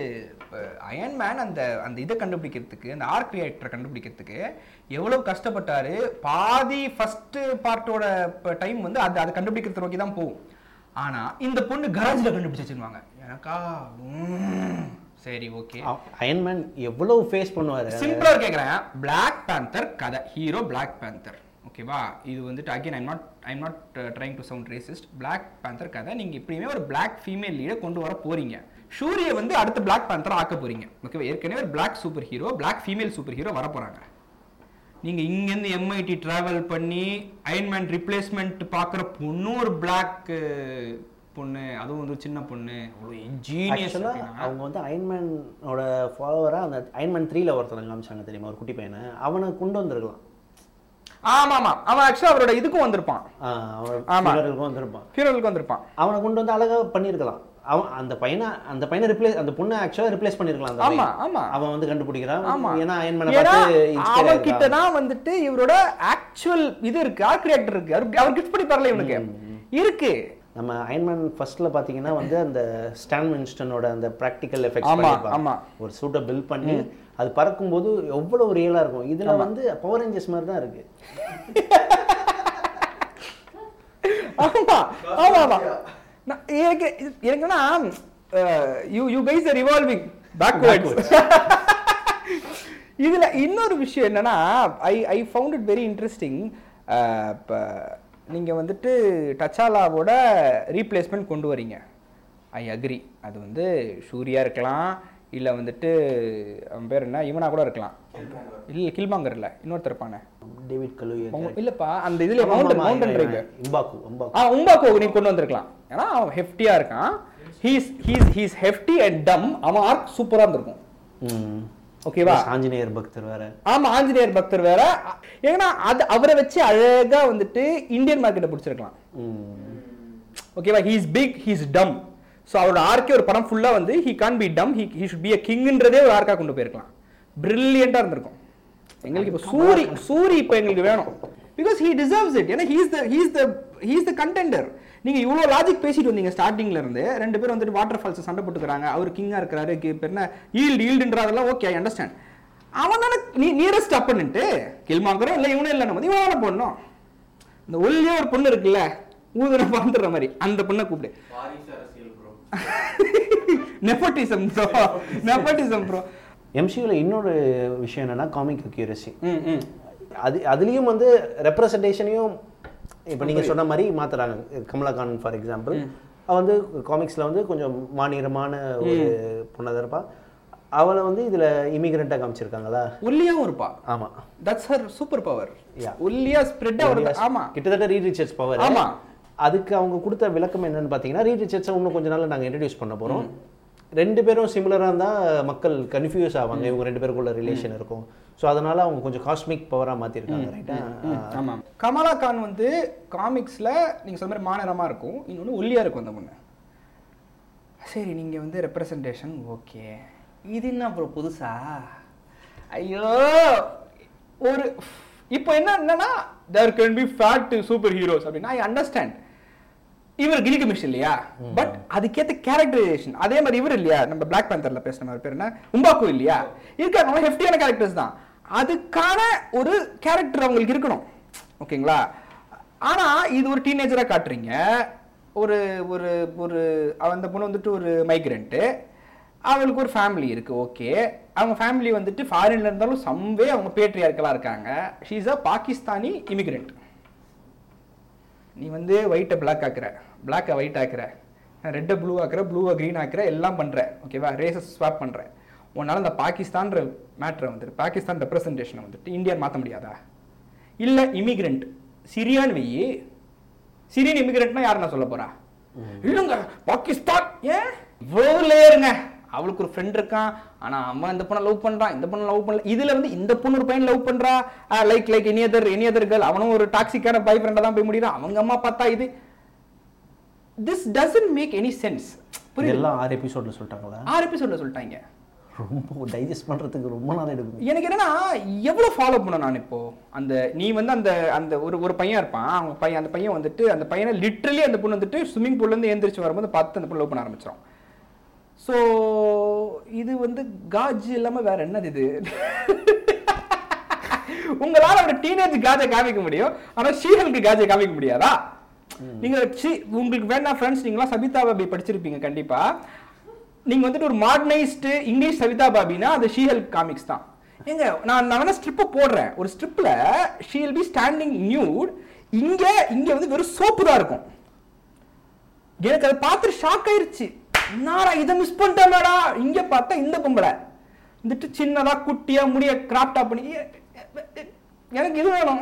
அயன் மேன் அந்த அந்த இதை கண்டுபிடிக்கிறதுக்கு அந்த ஆர்க் ரியாக்டரை கண்டுபிடிக்கிறதுக்கு எவ்வளவு கஷ்டப்பட்டாரு பாதி ஃபர்ஸ்ட் பார்ட்டோட டைம் வந்து அது அதை கண்டுபிடிக்கிறத நோக்கி தான் போகும் ஆனா இந்த பொண்ணு கராஜில் கண்டுபிடிச்சு வச்சிருவாங்க எனக்கா உம், சரி ஓகே அயன்மேன் எவ்வளவு ஃபேஸ் பண்ணுவாரு சிம்பிளா கேக்குறேன் Black Panther கதை ஹீரோ Black Panther ஓகேவா இது வந்துட்டு again I'm not I'm not trying to sound racist Black Panther கதை நீங்க இப்படியுமே ஒரு Black ஃபீமேல் லீடை கொண்டு வர போறீங்க ஷூரிய வந்து அடுத்த Black Panther ஆக்க போறீங்க ஓகேவா ஏற்கனவே ஒரு Black super hero Black female super hero வர போறாங்க நீங்க இங்கேருந்து எம்ஐடி டிராவல் பண்ணி அயன்மேன் ரிப்ளேஸ்மெண்ட் பார்க்குற பொண்ணும் ஒரு பிளாக் பொண்ணு அதுவும் வந்து சின்ன பொண்ணு அவ்வளோ ஜீனியஸ் ஆக்சுவலாக அவங்க வந்து அயன்மேனோட ஃபாலோவராக அந்த அயன்மேன் த்ரீல ஒருத்தனை காமிச்சாங்க தெரியுமா ஒரு குட்டி பையனை அவனை கொண்டு வந்திருக்கலாம் ஆமா ஆமா அவன் ஆக்சுவலா அவரோட இதுக்கும் வந்திருப்பான் ஆ, அவன் ஆமா. funeralக்கும் வந்திருப்பான் ஃபியூனலுக்கு வந்திருப்பான் அவனை கொண்டு வந்து அழகா பண்ணியிருக்கலாம் அவன் அந்த பையனை அந்த பையனை ரிப்ளேஸ் அந்த பொண்ணை ஆக்சுவலாக ரிப்ளேஸ் பண்ணியிருக்கலாம் அந்த ஆமா பையன். ஆமா அவன் வந்து கண்டுபிடிக்கிறான் ஆமா ஏன்னா அயன்மேனை ஏன்னா பார்த்து inspire அவன் கிட்ட ஆயிருக்கான். தான் வந்துட்டு இவரோட ஆக்சுவல் இது இருக்கு ஆர்க் ரியாக்டர் இருக்கு அவர் அவர் கிஃப்ட் பண்ணி தரல இவனுக்கு இருக்கு நம்ம அயன்மேன் ஃபர்ஸ்ட்ல பாத்தீங்கன்னா வந்து அந்த ஸ்டான் வின்ஸ்டனோட அந்த ப்ராக்டிக்கல் ஆமா, எஃபெக்ட்ஸ் ஆமா. ஒரு சூட்டை பில்ட் பண்ணி அது பறக்கும்போது எவ்வளவு ரியலா இருக்கும் இதுல வந்து பவர் ரேஞ்சர்ஸ் மாதிரி தான் இருக்கு ஆமா ஆமா ஆமா நான் எனக்கு எனக்கு என்னன்னா you you guys are revolving backwards இதுல இன்னொரு விஷயம் என்னன்னா I I found it very interesting இப்போ நீங்க வந்துட்டு டச்சாலாவோட ரீப்ளேஸ்மெண்ட் கொண்டு வரீங்க ஐ அக்ரி அது வந்து சூர்யா இருக்கலாம் இல்ல வந்துட்டு அவன் பேர் என்ன இவனா கூட இருக்கலாம் இல்ல கில்மாங்கர் இல்ல இன்னொருத்தர் இருப்பானே டேவிட் கலுயா அவங்க- இல்லப்பா அந்த இதுல மவுண்டன் மவுண்டன் ட்ரைவ் இம்பாக்கு இம்பாக்கு ஆ உம்பாக்கோ நீ கொண்டு வந்திருக்கலாம் ஏன்னா அவன் ஹெஃப்டியா இருக்கான் he's he's he's hefty and dumb அவன் ஆர்க் சூப்பரா இருந்திருக்கும் ம். ஓகேவா ஆஞ்சநேயர் பக்தர் வேற ஆமா ஆஞ்சநேயர் பக்தர் வேற ஏன்னா அது அவரை வச்சு அழகா வந்துட்டு இந்தியன் மார்க்கெட்டை பிடிச்சிருக்கலாம் ம். ஓகேவா he's big he's dumb so அவரோட ஆர்க்கே ஒரு படம் ஃபுல்லா வந்து he can be dumb he he should be a கிங்ன்றதே ஒரு ஆர்க்கா கொண்டு போயிருக்கலாம் பிரில்லியண்டா இருந்திருக்கும் எங்களுக்கு இப்போ சூரி சூரி இப்போ எங்களுக்கு வேணும் பிகாஸ் ஹி டிசர்வ்ஸ் இட் ஏன்னா he's the he's the he's the contender நீங்க இவ்வளோ லாஜிக் பேசிட்டு வந்தீங்க ஸ்டார்டிங்ல இருந்து ரெண்டு பேரும் வந்துட்டு வாட்டர் ஃபால்ஸ் சண்டை போட்டுக்கிறாங்க அவர் கிங்கா இருக்கிறாரு கி- இப்ப என்ன ஈல்டு ஈல்டுன்றதெல்லாம் ஓகே ஐ அண்டர்ஸ்டாண்ட் அவன் தானே நீ நியரஸ்ட் அப்பன்னுட்டு கில்மாங்கரும் இல்லை இவனும் இல்லை நம்ம இவன் தானே போடணும் இந்த ஒல்லியே ஒரு பொண்ணு இருக்குல்ல ஊதுற பாந்துடுற மாதிரி அந்த பொண்ணை கூப்பிடு நெப்போட்டிசம் ப்ரோ நெப்போட்டிசம் ப்ரோ எம்சியூல இன்னொரு விஷயம் என்னன்னா காமிக் அக்யூரசி ம் ம் அது அதுலயும் வந்து ரெப்ரசன்டேஷனையும் இப்போ நீங்க சொன்ன மாதிரி மாத்துறாங்க கமலாகான் ஃபார் எக்ஸாம்பிள் அவ வந்து காமிக்ஸ்ல வந்து கொஞ்சம் மாநிலமான ஒரு பொண்ணாக இருப்பா அவளை வந்து இதுல இமிகிரண்டா காமிச்சிருக்காங்களா ஒல்லியாவும் இருப்பா ஆமா that's her super power Yeah. ஒல்லியா ஸ்ப்ரெட் ஆகுது ஆமா கிட்டத்தட்ட ரீட் ரிச்சர்ஸ் பவர் ஆமா. அதுக்கு அவங்க கொடுத்த விளக்கம் என்னன்னு பார்த்தீங்கன்னா ரீட் ரிச்சர்ஸை இன்னும் கொஞ்ச நாள்ல நாங்க இன்ட்ரடியூஸ் பண்ண போறோம் ரெண்டு பேரும் சிமிலராக இருந்தால் மக்கள் கன்ஃபியூஸ் ஆவாங்க இவங்க ரெண்டு பேருக்குள்ள ரிலேஷன் இருக்கும் ஸோ அதனால அவங்க கொஞ்சம் காஸ்மிக் பவராக மாற்றிருக்காங்க ரைட்டா ஆமா கமலா கான் வந்து காமிக்ஸ்ல நீங்க சொல்ற மாதிரி மாநிலமா இருக்கும் இன்னொன்னு ஒல்லியா இருக்கும் அந்த பொண்ணு சரி நீங்க வந்து ரெப்ரசன்டேஷன் ஓகே இது என்ன அப்புறம் புதுசா ஐயோ ஒரு இப்போ என்ன என்னன்னா there can be fat super heroes அப்படின்னா ஐ அண்டர்ஸ்டாண்ட் இவர் கிலிகமிஷ் இல்லையா பட் அதுக்கேத்த கேரக்டரைசேஷன் அதே மாதிரி இவர் இல்லையா நம்ம பிளாக் பேந்தர்ல பேசின மாதிரி பேர் என்ன உம்பாக்கு இல்லையா இருக்காங்க அவங்க ஹெஃப்டியான கேரக்டர்ஸ் தான் அதுக்கான ஒரு கேரக்டர் அவங்களுக்கு இருக்கணும் ஓகேங்களா ஆனா இது ஒரு டீனேஜரா காட்டுறீங்க ஒரு ஒரு ஒரு அவ- அந்த பொண்ணு வந்துட்டு ஒரு மைக்ரெண்ட்டு அவளுக்கு ஒரு ஃபேமிலி இருக்கு ஓகே அவங்க ஃபேமிலி வந்துட்டு ஃபாரின்ல இருந்தாலும் சம்வே அவங்க பேட்ரியார்களா இருக்காங்க she is a Pakistani immigrant நீ வந்து ஒயிட்டை பிளாக் ஆக்குற பிளாக்கை ஒயிட் ஆக்குற ரெட்டை ப்ளூ ஆக்குற ப்ளூவை க்ரீன் ஆக்குற எல்லாம் பண்ற ஓகேவா ரேசஸ் ஸ்வாப் பண்ற உன்னால இந்த பாகிஸ்தான்ற மேட்ரை வந்துட்டு பாகிஸ்தான் ரெப்ரசன்டேஷனை வந்துட்டு இந்தியா மாற்ற முடியாதா இல்ல இமிகிரண்ட் சிரியான்னு வெயி சிரியன் இமிகிரண்ட்னா யார் நான் சொல்ல போறா இல்லைங்க பாகிஸ்தான் ஏன் இவ்வளவு லேயருங்க அவளுக்கு ஒரு ஃப்ரெண்ட் இருக்கான் ஆனா அவன் இந்த பொண்ணை லவ் பண்றான் இந்த பொண்ணை லவ் பண்ணல இதுல வந்து இந்த பொண்ணு ஒரு பையன் லவ் பண்றா like like any other any other girl அவனும் ஒரு டாக்ஸிக்கான பாய் ஃப்ரெண்டா தான் போய் முடியறான் அவங்க அம்மா பார்த்தா இது this doesn't make any sense புரியுது இதெல்லாம் ஆறு எபிசோட்ல சொல்லிட்டாங்களா ஆறு எபிசோட்ல சொல்லிட்டாங்க ரொம்ப டைஜஸ்ட் பண்றதுக்கு ரொம்ப நாள் எடுக்கும் எனக்கு என்னன்னா எவ்வளவு ஃபாலோ பண்ண நான் இப்போ அந்த நீ வந்து அந்த அந்த ஒரு ஒரு பையன் இருப்பான் அவங்க பையன் அந்த பையன் வந்துட்டு அந்த பையனை லிட்ரலி அந்த பொண்ணு வந்துட்டு ஸ்விம்மிங் பூல்ல இருந்து எந்திரிச்சு வரும்போது பார்த்து அந்த பொண்ணு லவ் பண்ண ஆரம்பிச்சிடும் ஸோ இது வந்து காஜ் இல்லாம வேற என்னது இது உங்களால ஒரு டீனேஜ் காஜை காமிக்க முடியும் ஆனா ஷீஹலுக்கு காஜை காமிக்க முடியாதா நீங்க சி- உங்களுக்கு வேண்டாம் ஃப்ரெண்ட்ஸ் நீங்களாம் சபிதா பாபி படிச்சிருப்பீங்க கண்டிப்பா நீங்க வந்துட்டு ஒரு மாடர்னைஸ்டு இங்கிலீஷ் சவிதா பாபினா அது ஷீஹல் காமிக்ஸ் தான் ஏங்க நான் நான் வேணா ஸ்ட்ரிப்பை போடுறேன் ஒரு ஸ்ட்ரிப்ல ஷீல் பி ஸ்டாண்டிங் நியூட் இங்க இங்க வந்து வெறும் சோப்பு தான் இருக்கும் எனக்கு அதை பார்த்து ஷாக் ஆயிருச்சு என்னடா இதை மிஸ் பண்ணிட்டேன்டா இங்க பார்த்தா இந்த பொம்பளை வந்துட்டு சின்னதா குட்டியா முடிய கிராப் டாப் பண்ணி எ- எ- எ- எனக்கு இது வேணும்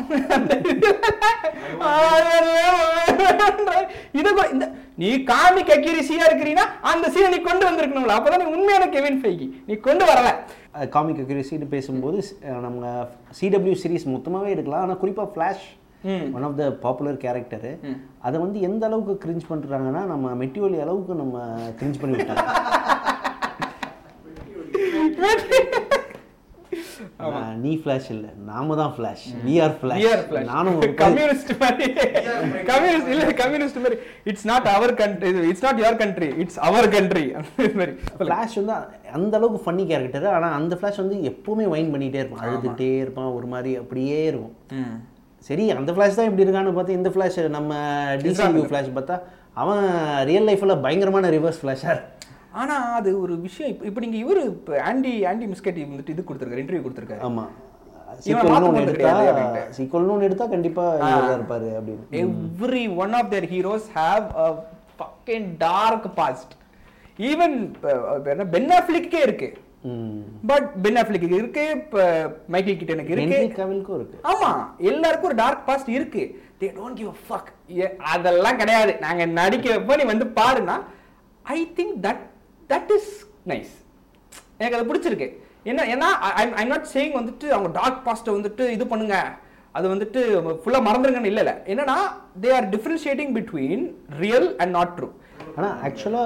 இது கொ- இந்த நீ காமிக் அக்யூரிசியா இருக்கிறீன்னா அந்த சீனை நீ கொண்டு வந்திருக்கணும்ல அப்பதான் நீ உண்மையான கெவின் ஃபைகி நீ கொண்டு வரல காமிக் அக்யூரேசின்னு பேசும்போது அஹ், நம்ம சிடபிள்யூ சீரிஸ் மொத்தமாவே எடுக்கலாம் ஆனா குறிப்பா ஃபிளாஷ் ம். One of the popular character அதை வந்து எந்த அளவுக்கு கிரிஞ்ச் பண்றாங்கன்னா நம்ம மெட்டியோலி அளவுக்கு நம்ம கிரிஞ்ச் பண்ணி விட்டாங்க நீ ஃப்ளாஷ் இல்ல நாம தான் flash we are We are flash flash. நானும் ஒரு கம்யூனிஸ்ட் மாதிரி கம்யூனிஸ்ட் இல்ல கம்யூனிஸ்ட் மாதிரி it's not our country it's not your country it's our country அந்த மாதிரி ஃப்ளாஷ் வந்து அந்த அளவுக்கு ஃபன்னி கேரக்டர் ஆனா அந்த ஃப்ளாஷ் வந்து எப்பவுமே வைன் பண்ணிட்டே இருப்பான் அழுதுகிட்டே இருப்பான் ஒரு மாதிரி அப்படியே இருக்கும் ம். சரி அந்த ஃப்ளாஷ் தான் இப்படி இருக்கான்னு பார்த்து இந்த ஃப்ளாஷ் நம்ம டிசியூ ஃப்ளாஷ் பார்த்தா அவன் ரியல் லைஃப்ல பயங்கரமான ரிவர்ஸ் ஃப்ளாஷாக ஆனா அது ஒரு விஷயம் இப்போ இப்போ நீங்க இவரு இப்போ ஆண்டி ஆண்டி மிஸ்கெட் வந்துட்டு இது கொடுத்துருக்காரு இன்டர்வியூ கொடுத்துருக்காரு ஆமா இவன் சீக்வல்னு மாத்த ஒன்று போறது எடுத்தா கிடையாது அப்படின்ட்டு. சீக்வல்னு ஒன்று எடுத்தா கண்டிப்பா இவர் தான் இருப்பாரு அப்படின்னு every one of their heroes have a fucking dark past even என்ன பென் அஃப்லிக்கே இருக்கு ம் பட் பென் அஃப்லிக்கு இருக்கு இப்போ மைக்கேல் கிட்டனுக்கு இருக்கு ஹென்ரி கவில்க்கும் இருக்கு ஆமா எல்லாருக்கும் ஒரு டார்க் பாஸ்ட் இருக்கு they don't give a fuck அதெல்லாம் கிடையாது நாங்க நடிக்க வைப்போம் நீ வந்து பாருனா I think that that is nice எனக்கு அது பிடிச்சிருக்கு என்ன ஏன்னா ஐ நாட் சேயிங் வந்துட்டு அவங்க டார்க் பாஸ்ட்டை வந்துட்டு இது பண்ணுங்க அது வந்துட்டு ஃபுல்லாக மறந்துருங்கன்னு இல்லை இல்லை என்னன்னா they are differentiating between real and not true ஆனா ஆக்சுவலா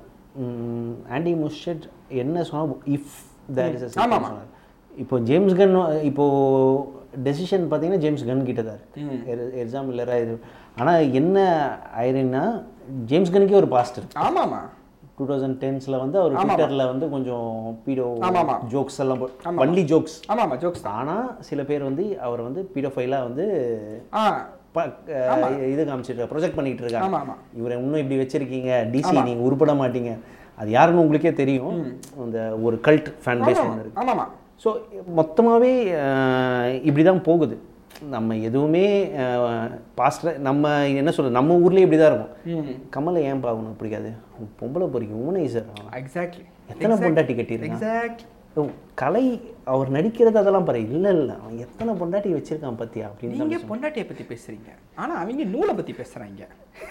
ஆண்டி முஷெட் என்ன சொன்னா இஃப் தேர் இஸ் ஆமா, ஆமா. இப்போ ஜேம்ஸ் கன் இப்போ டெசிஷன் பார்த்தீங்கன்னா ஜேம்ஸ் கன் கிட்ட தான் இருக்கு எக்ஸாம் இல்லரா இது ஆனா என்ன ஆயிருன்னா ஜேம்ஸ் கனுக்கே ஒரு பாஸ்ட் இருக்கு ஆமாமா டூ தௌசண்ட் டென்ஸ்ல வந்து அவர் ட்விட்டர்ல வந்து கொஞ்சம் பீடோ ஆமா, ஆமா. ஜோக்ஸ் எல்லாம் போ- வள்ளி ஜோக்ஸ் ஆமாமா ஜோக்ஸ் தான் ஆனா சில பேர் வந்து அவர் வந்து பீடோஃபைலா வந்து ஆ ப- அஹ் இது காமிச்சிட்டு ப்ரொஜெக்ட் பண்ணிட்டு இருக்காங்க ஆமா ஆமா இவரை இன்னும் இப்படி வச்சிருக்கீங்க டிசி நீங்க உருப்பட மாட்டீங்க அது யாருன்னு உங்களுக்கே தெரியும் அந்த ஒரு கல்ட் ஃபேன் பேஸ் ஒன்று இருக்கு ஆமாமா ஸோ மொத்தமாகவே இப்படி தான் போகுது நம்ம எதுவுமே பாஸ்டர் நம்ம என்ன சொல்றது நம்ம ஊர்லயே இப்படி தான் இருக்கும் ம் கமலை ஏன் பார்க்கணும் பிடிக்காது பொம்பளை பொறிக்கும் உமனைசர் எக்ஸாக்ட்லி எத்தனை பொண்டாட்டி கட்டியிருக்கான் எக்ஸாக்ட்லி ஓ, கலை அவர் நடிக்கிறது அதெல்லாம் பாரு இல்ல இல்ல அவன் எத்தனை பொண்டாட்டி வச்சிருக்கான் பத்தியா அப்படின்னு நீங்க பொண்டாட்டியை பத்தி பேசுறீங்க ஆனா அவங்க நூலை பத்தி பேசுறாங்க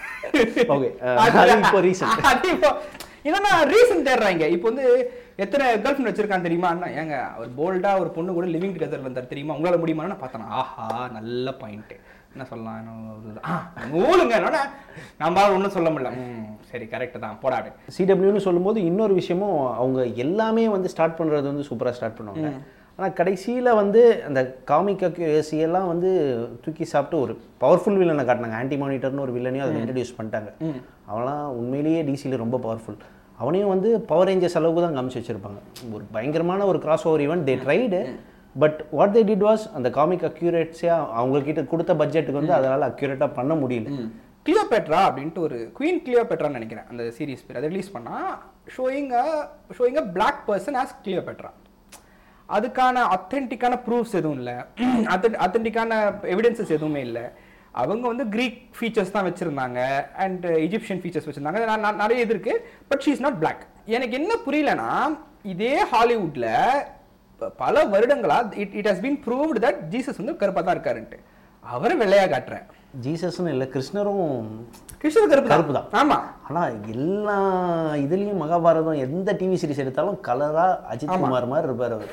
ஓகே அது இப்போ ரீசன் அது இப்போ என்னன்னா ரீசன் தேடுறாங்க இப்போ வந்து எத்தனை கேர்ள் ஃப்ரெண்ட் வச்சிருக்கான் தெரியுமா அண்ணா ஏங்க அவர் போல்டா ஒரு பொண்ணு கூட லிவிங் டுகெதர் வந்தார் தெரியுமா உங்களால முடியுமான்னு நான் பார்த்தேன் ஆஹா நல்ல பாயிண்ட் என்ன சொல்லலாம் என்ன ஒரு- ஆ, நூலுங்க என்னோட நம்ம ஒன்றும் சொல்ல முடியல ம், சரி கரெக்ட் தான் போடாடு சிடபிள்யூன்னு சொல்லும்போது இன்னொரு விஷயமும் அவங்க எல்லாமே வந்து ஸ்டார்ட் பண்றது வந்து சூப்பரா ஸ்டார்ட் பண்ணுவாங்க ஆனா கடைசியில வந்து அந்த காமிக் அக்யூரேசி எல்லாம் வந்து தூக்கி சாப்பிட்டு ஒரு பவர்ஃபுல் வில்லனை காட்டினாங்க ஆன்டி மானிட்டர்னு ஒரு வில்லனையும் அதில் இன்ட்ரடியூஸ் பண்ணிட்டாங்க அவன்லாம் உண்மையிலேயே டிசியில் ரொம்ப பவர்ஃபுல் அவனையும் வந்து பவர் ரேஞ்சர்ஸ் அளவுக்கு தான் காமிச்சு வச்சிருப்பாங்க ஒரு பயங்கரமான ஒரு cross over event they tried but what they did was அந்த காமிக் அக்யூரேட்ஸியாக அவங்கக்கிட்ட கொடுத்த பட்ஜெட்டுக்கு வந்து அதனால் அக்யூரேட்டாக பண்ண முடியல கிளியோபெட்ரா அப்படின்ட்டு ஒரு குவீன் கிளியோபெட்ரான்னு நினைக்கிறேன் அந்த சீரிஸ் பேர் அதை ரிலீஸ் பண்ணா showing showing a black person as Cleopatra அதுக்கான அத்தென்டிக்கான ப்ரூஃப்ஸ் எதுவும் இல்லை அத்தென்டிக்கான எவிடன்சஸ் எதுவுமே இல்லை அவங்க வந்து கிரீக் ஃபீச்சர்ஸ் தான் வச்சிருந்தாங்க அண்ட் இஜிப்சியன் ஃபீச்சர்ஸ் வச்சிருந்தாங்க நான் நான் நிறைய இது இருக்கு but she is not black எனக்கு என்ன புரியலனா இதே ஹாலிவுட்ல ப- பல வருடங்களா it it has been proved that Jesus வந்து கருப்பா தான் இருக்காருன்ட்டு அவரை வெள்ளையா காட்டுறேன் ஜீசஸ்னு இல்லை கிருஷ்ணரும் கிருஷ்ணர் கருப்பு கருப்பு தான் ஆமா ஆனா எல்லா இதுலயும் மகாபாரதம் எந்த டிவி சீரிஸ் எடுத்தாலும் கலரா அஜித் குமார் மாதிரி இருப்பார் அவர்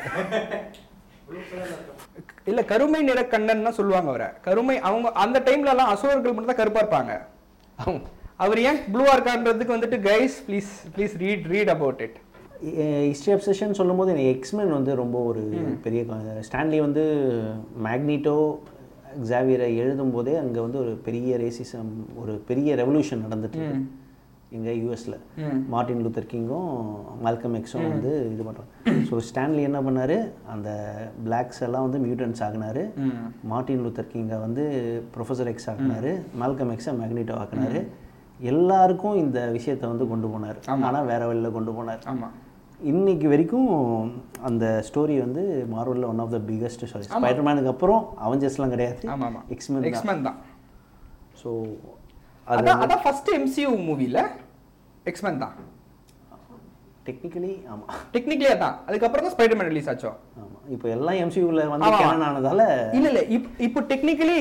இல்ல கருமை நிற கண்ணன் தான் சொல்லுவாங்க அவரை கருமை அவங்க அந்த டைம்ல எல்லாம் அசுரர்கள் மட்டும் தான் கருப்பா இருப்பாங்க அவர் ஏன் ப்ளூவா இருக்கான்றதுக்கு வந்துட்டு guys please please read read about it history obsession சொல்லும்போது எனக்கு எக்ஸ்மென் வந்து ரொம்ப ஒரு பெரிய கா- ஸ்டான்லி வந்து மேக்னிட்டோ எக்ஸாவியரை எழுதும் போதே அங்கே வந்து ஒரு பெரிய ரேசிசம் ஒரு பெரிய ரெவல்யூஷன் நடந்துட்டு இருக்கு இங்கே யூஎஸில் மார்ட்டின் லூத்தர் கிங்கும் மால்கம் எக்ஸும் வந்து இது பண்ணுறாங்க ஸோ ஸ்டான்லி என்ன பண்ணாரு அந்த பிளாக்ஸ் எல்லாம் வந்து மியூட்டன்ஸ் ஆக்குனாரு மார்ட்டின் லூத்தர் கிங்கை வந்து ப்ரொஃபஸர் எக்ஸ் ஆக்குனாரு மால்கம் எக்ஸை மேக்னிட்டோ ஆக்குனாரு எல்லாருக்கும் இந்த விஷயத்தை வந்து கொண்டு போனார் ஆனால் வேற வழியில் கொண்டு போனார் ஆமா இன்னைக்கு வரைக்கும் அந்த ஸ்டோரி வந்து மார்வலில் one of the biggest story ஸ்பைடர்மேனுக்கு அப்புறம் அவஞ்சர்ஸ்லாம் கிடையாது ஆமா ஆமா எக்ஸ்மென் எக்ஸ்மேன் தான் ஸோ அது அதான் அதான் ஃபர்ஸ்ட் எம்சியூ மூவில எக்ஸ்மேன் தான் டெக்னிக்கலி ஆமாம் டெக்னிக்கலியா தான் அதுக்கப்புறம் தான் ஸ்பைடர்மேன் ரிலீஸ் ஆச்சோ ஆமாம் இப்போ எல்லாம் எம்சியூவில் வந்து ஆமா. கேனன் ஆனதால இல்ல இல்ல இப் இப்போ டெக்னிக்கலி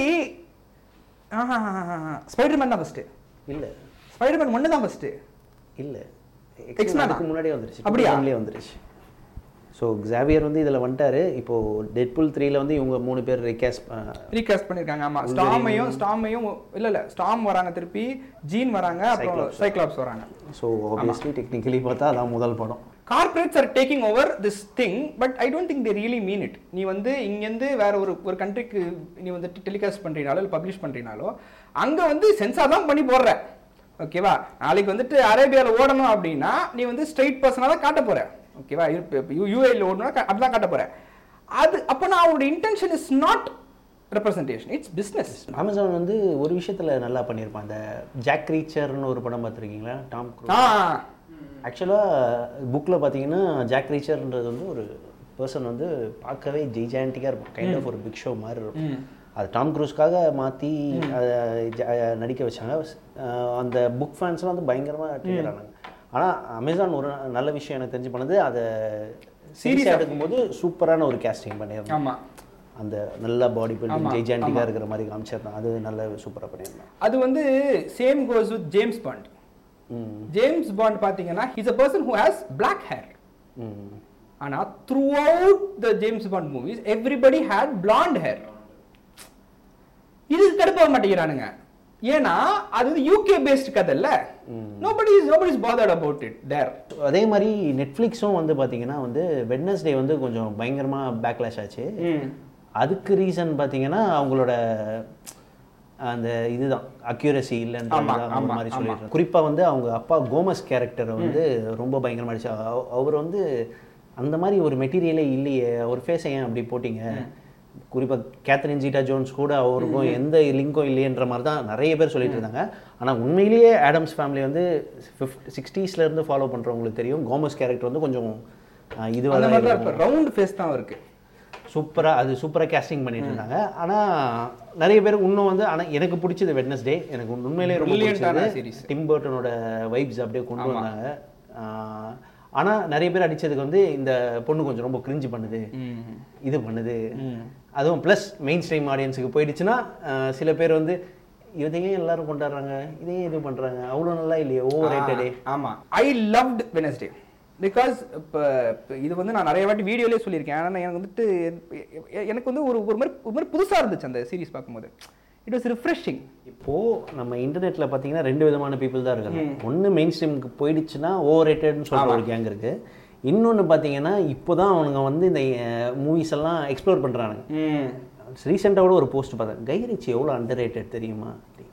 ஸ்பைடர்மேன் தான் ஃபர்ஸ்ட் இல்லை ஸ்பைடர்மேன் ஒன்று தான் ஃபர்ஸ்ட் இல்லை X-Men எக்ஸ்மென் ஆ? அதுக்கு முன்னாடியே வந்துருச்சு அப்படியா? அப்படியே வந்துருச்சு ஸோ ஜாவியர் வந்து இதில் வந்துட்டாரு இப்போ டெட்புல் த்ரீல வந்து இவங்க மூணு பேர் ரிகேஸ் ரீகாஸ்ட் பண்ணிருக்காங்க ஆமா ஸ்டாமையும் ஸ்டாமையும் இல்ல இல்ல ஸ்டாம் வராங்க திருப்பி ஜீன் வராங்க அப்புறம் சைக்ளாப்ஸ் வராங்க ஸோ ஆப்வியஸ்லி டெக்னிக்கலி பார்த்தா அதான் முதல் படம் corporates are taking over this thing but I don't think they really mean it நீ வந்து இங்கேருந்து வேற ஒரு ஒரு கண்ட்ரிக்கு நீ வந்து டெலிகாஸ்ட் பண்ணுறீனாலோ இல்லை பப்ளிஷ் பண்ணுறீனாலோ அங்கே வந்து சென்சார் தான் பண்ணி போடுற ஓகேவா நாளைக்கு வந்துட்டு அரேபியாவில் ஓடணும் அப்படின்னா நீ வந்து ஸ்ட்ரைட் பர்சனாக தான் காட்ட போற ஓகேவா யூஏயில் ஓடணும்னா கா- அப்படிதான் காட்ட போற அது அப்போ நான் அவனோட intention is not representation it's business Amazon வந்து ஒரு விஷயத்துல நல்லா பண்ணியிருப்பான் அந்த ஜாக் ரீச்சர்னு ஒரு படம் பார்த்துருக்கீங்களா டாம் ஆ க்ரூஸ் ஆக்சுவலாக புக்கில் பார்த்தீங்கன்னா ஜாக் ரீச்சர்ன்றது வந்து ஒரு பர்சன் வந்து பார்க்கவே ஜெய்ஜாண்டிக்காக இருக்கும் கைண்ட் ஆஃப் ஒரு பிக் ஷோ மாதிரி இருக்கும் அது டாம் க்ரூஸ்க்காக மாற்றி அதை ஜ- நடிக்க வச்சாங்க அஹ் அந்த புக் ஃபேன்ஸ்லாம் வந்து பயங்கரமாக ட்ரிகர் ஆனாங்க ஆனால் அமேசான் ஒரு நல்ல விஷயம் எனக்கு தெரிஞ்சு பண்ணது அதை சீரியஸாக எடுக்கும்போது சூப்பரான ஒரு கேஸ்டிங் பண்ணியிருந்தாங்க ஆமா அந்த நல்ல பாடி பில்டிங் ஆமா, ஜெய்ஜாண்டிக்காக இருக்கிற மாதிரி காமிச்சிருந்தான் அது நல்ல சூப்பராக பண்ணியிருந்தான் அது வந்து same goes with James Bond ம் ஜேம்ஸ் பாண்ட் பாத்தீங்கன்னா is a person who has black hair ம் ஆனா through the James Bond movies everybody had blond hair இதுக்கு கடுப்பாக மாட்டேங்கிறானுங்க ஏன்னா அது வந்து யூகே பேஸ்ட் கதை இல்ல nobody is nobody is bothered about it there அதே மாதிரி நெட்ஃப்ளிக்ஸும் வந்து பார்த்தீங்கன்னா வந்து வெட்னஸ்டே வந்து கொஞ்சம் பயங்கரமாக பேக்லாஷ் ஆச்சு அதுக்கு ரீசன் பார்த்தீங்கன்னா அவங்களோட அந்த இதுதான் அக்யூரசி இல்லைன்ற ஆமா, மாதிரி அந்த ஆமா, மாதிரி ஆமா. சொல்லிட்டு குறிப்பாக வந்து அவங்க அப்பா கோமஸ் கேரக்டரை வந்து ரொம்ப பயங்கரமாக அடிச்சு அவ- அவர் வந்து அந்த மாதிரி ஒரு மெட்டீரியலே இல்லையே அவர் ஃபேஸை ஏன் அப்படி போட்டீங்க குறிப்பாக கேத்ரின் ஜீட்டா ஜோன்ஸ் கூட அவருக்கும் எந்த லிங்கும் இல்லையன்ற மாதிரி தான் நிறைய பேர் சொல்லிட்டு இருந்தாங்க ஆனால் உண்மையிலேயே ஆடம்ஸ் ஃபேமிலி வந்து ஃபிஃப்ட் சிக்ஸ்டீஸ்லேருந்து ஃபாலோ பண்ணுறவங்களுக்கு தெரியும் கோமஸ் கேரக்டர் வந்து கொஞ்சம் இதுவாக அந்த தான் மாதிரி தான் இருக்கும். இப்போ ரவுண்ட் ஃபேஸ் தான் இருக்கு சூப்பராக அது சூப்பராக கேஸ்டிங் பண்ணிட்டு இருந்தாங்க ஆனால் நிறைய பேருக்கு இன்னும் வந்து ஆனால் எனக்கு பிடிச்சது வெட்னஸ்டே எனக்கு உண்மையிலேயே ரொம்ப Brilliant-ஆன பிடிச்சது series. டிம் பர்ட்டனோட வைப்ஸ் அப்படியே கொண்டு ஆமா. வந்தாங்க ஆனால் நிறைய பேர் அடிச்சதுக்கு வந்து இந்த பொண்ணு கொஞ்சம் ரொம்ப கிரிஞ்சு பண்ணுது இது பண்ணுது அதுவும் ப்ளஸ் மெயின் ஸ்ட்ரீம் ஆடியன்ஸுக்கு போயிடுச்சுன்னா ஆஹ் சில பேர் வந்து இதையே எல்லாரும் கொண்டாடுறாங்க இதையே இது பண்ணுறாங்க அவ்வளோ நல்லா இல்லையே ஓவர் ரேட்டடே ஆமா ஐ லவ்ட் வெனஸ்டே பிகாஸ் இப்போ இது வந்து நான் நிறைய வாட்டி வீடியோலேயே சொல்லியிருக்கேன் ஆனால் எனக்கு வந்துட்டு எ- எனக்கு வந்து ஒரு ஒரு மாதிரி ஒரு மாதிரி புதுசாக இருந்துச்சு அந்த சீரிஸ் பார்க்கும்போது இட் வாஸ் ரிஃப்ரெஷிங் இப்போ நம்ம இன்டர்நெட்ல பாத்தீங்கன்னா ரெண்டு விதமான பீப்புள் தான் இருக்காங்க ஒன்னு மெயின் ஸ்ட்ரீமுக்கு போயிடுச்சுன்னா ஓவர் ரேட்டட்னு சொல்ற ஒரு கேங் இருக்கு இன்னொன்னு பாத்தீங்கன்னா இப்போதான் அவனுங்க வந்து இந்த மூவிஸ் எல்லாம் எக்ஸ்ப்ளோர் பண்றானுங்க ரீசெண்டாக கூட ஒரு போஸ்ட் பார்த்தேன் கைரிச்சி எவ்வளோ அண்டர் ரேட்டட் தெரியுமா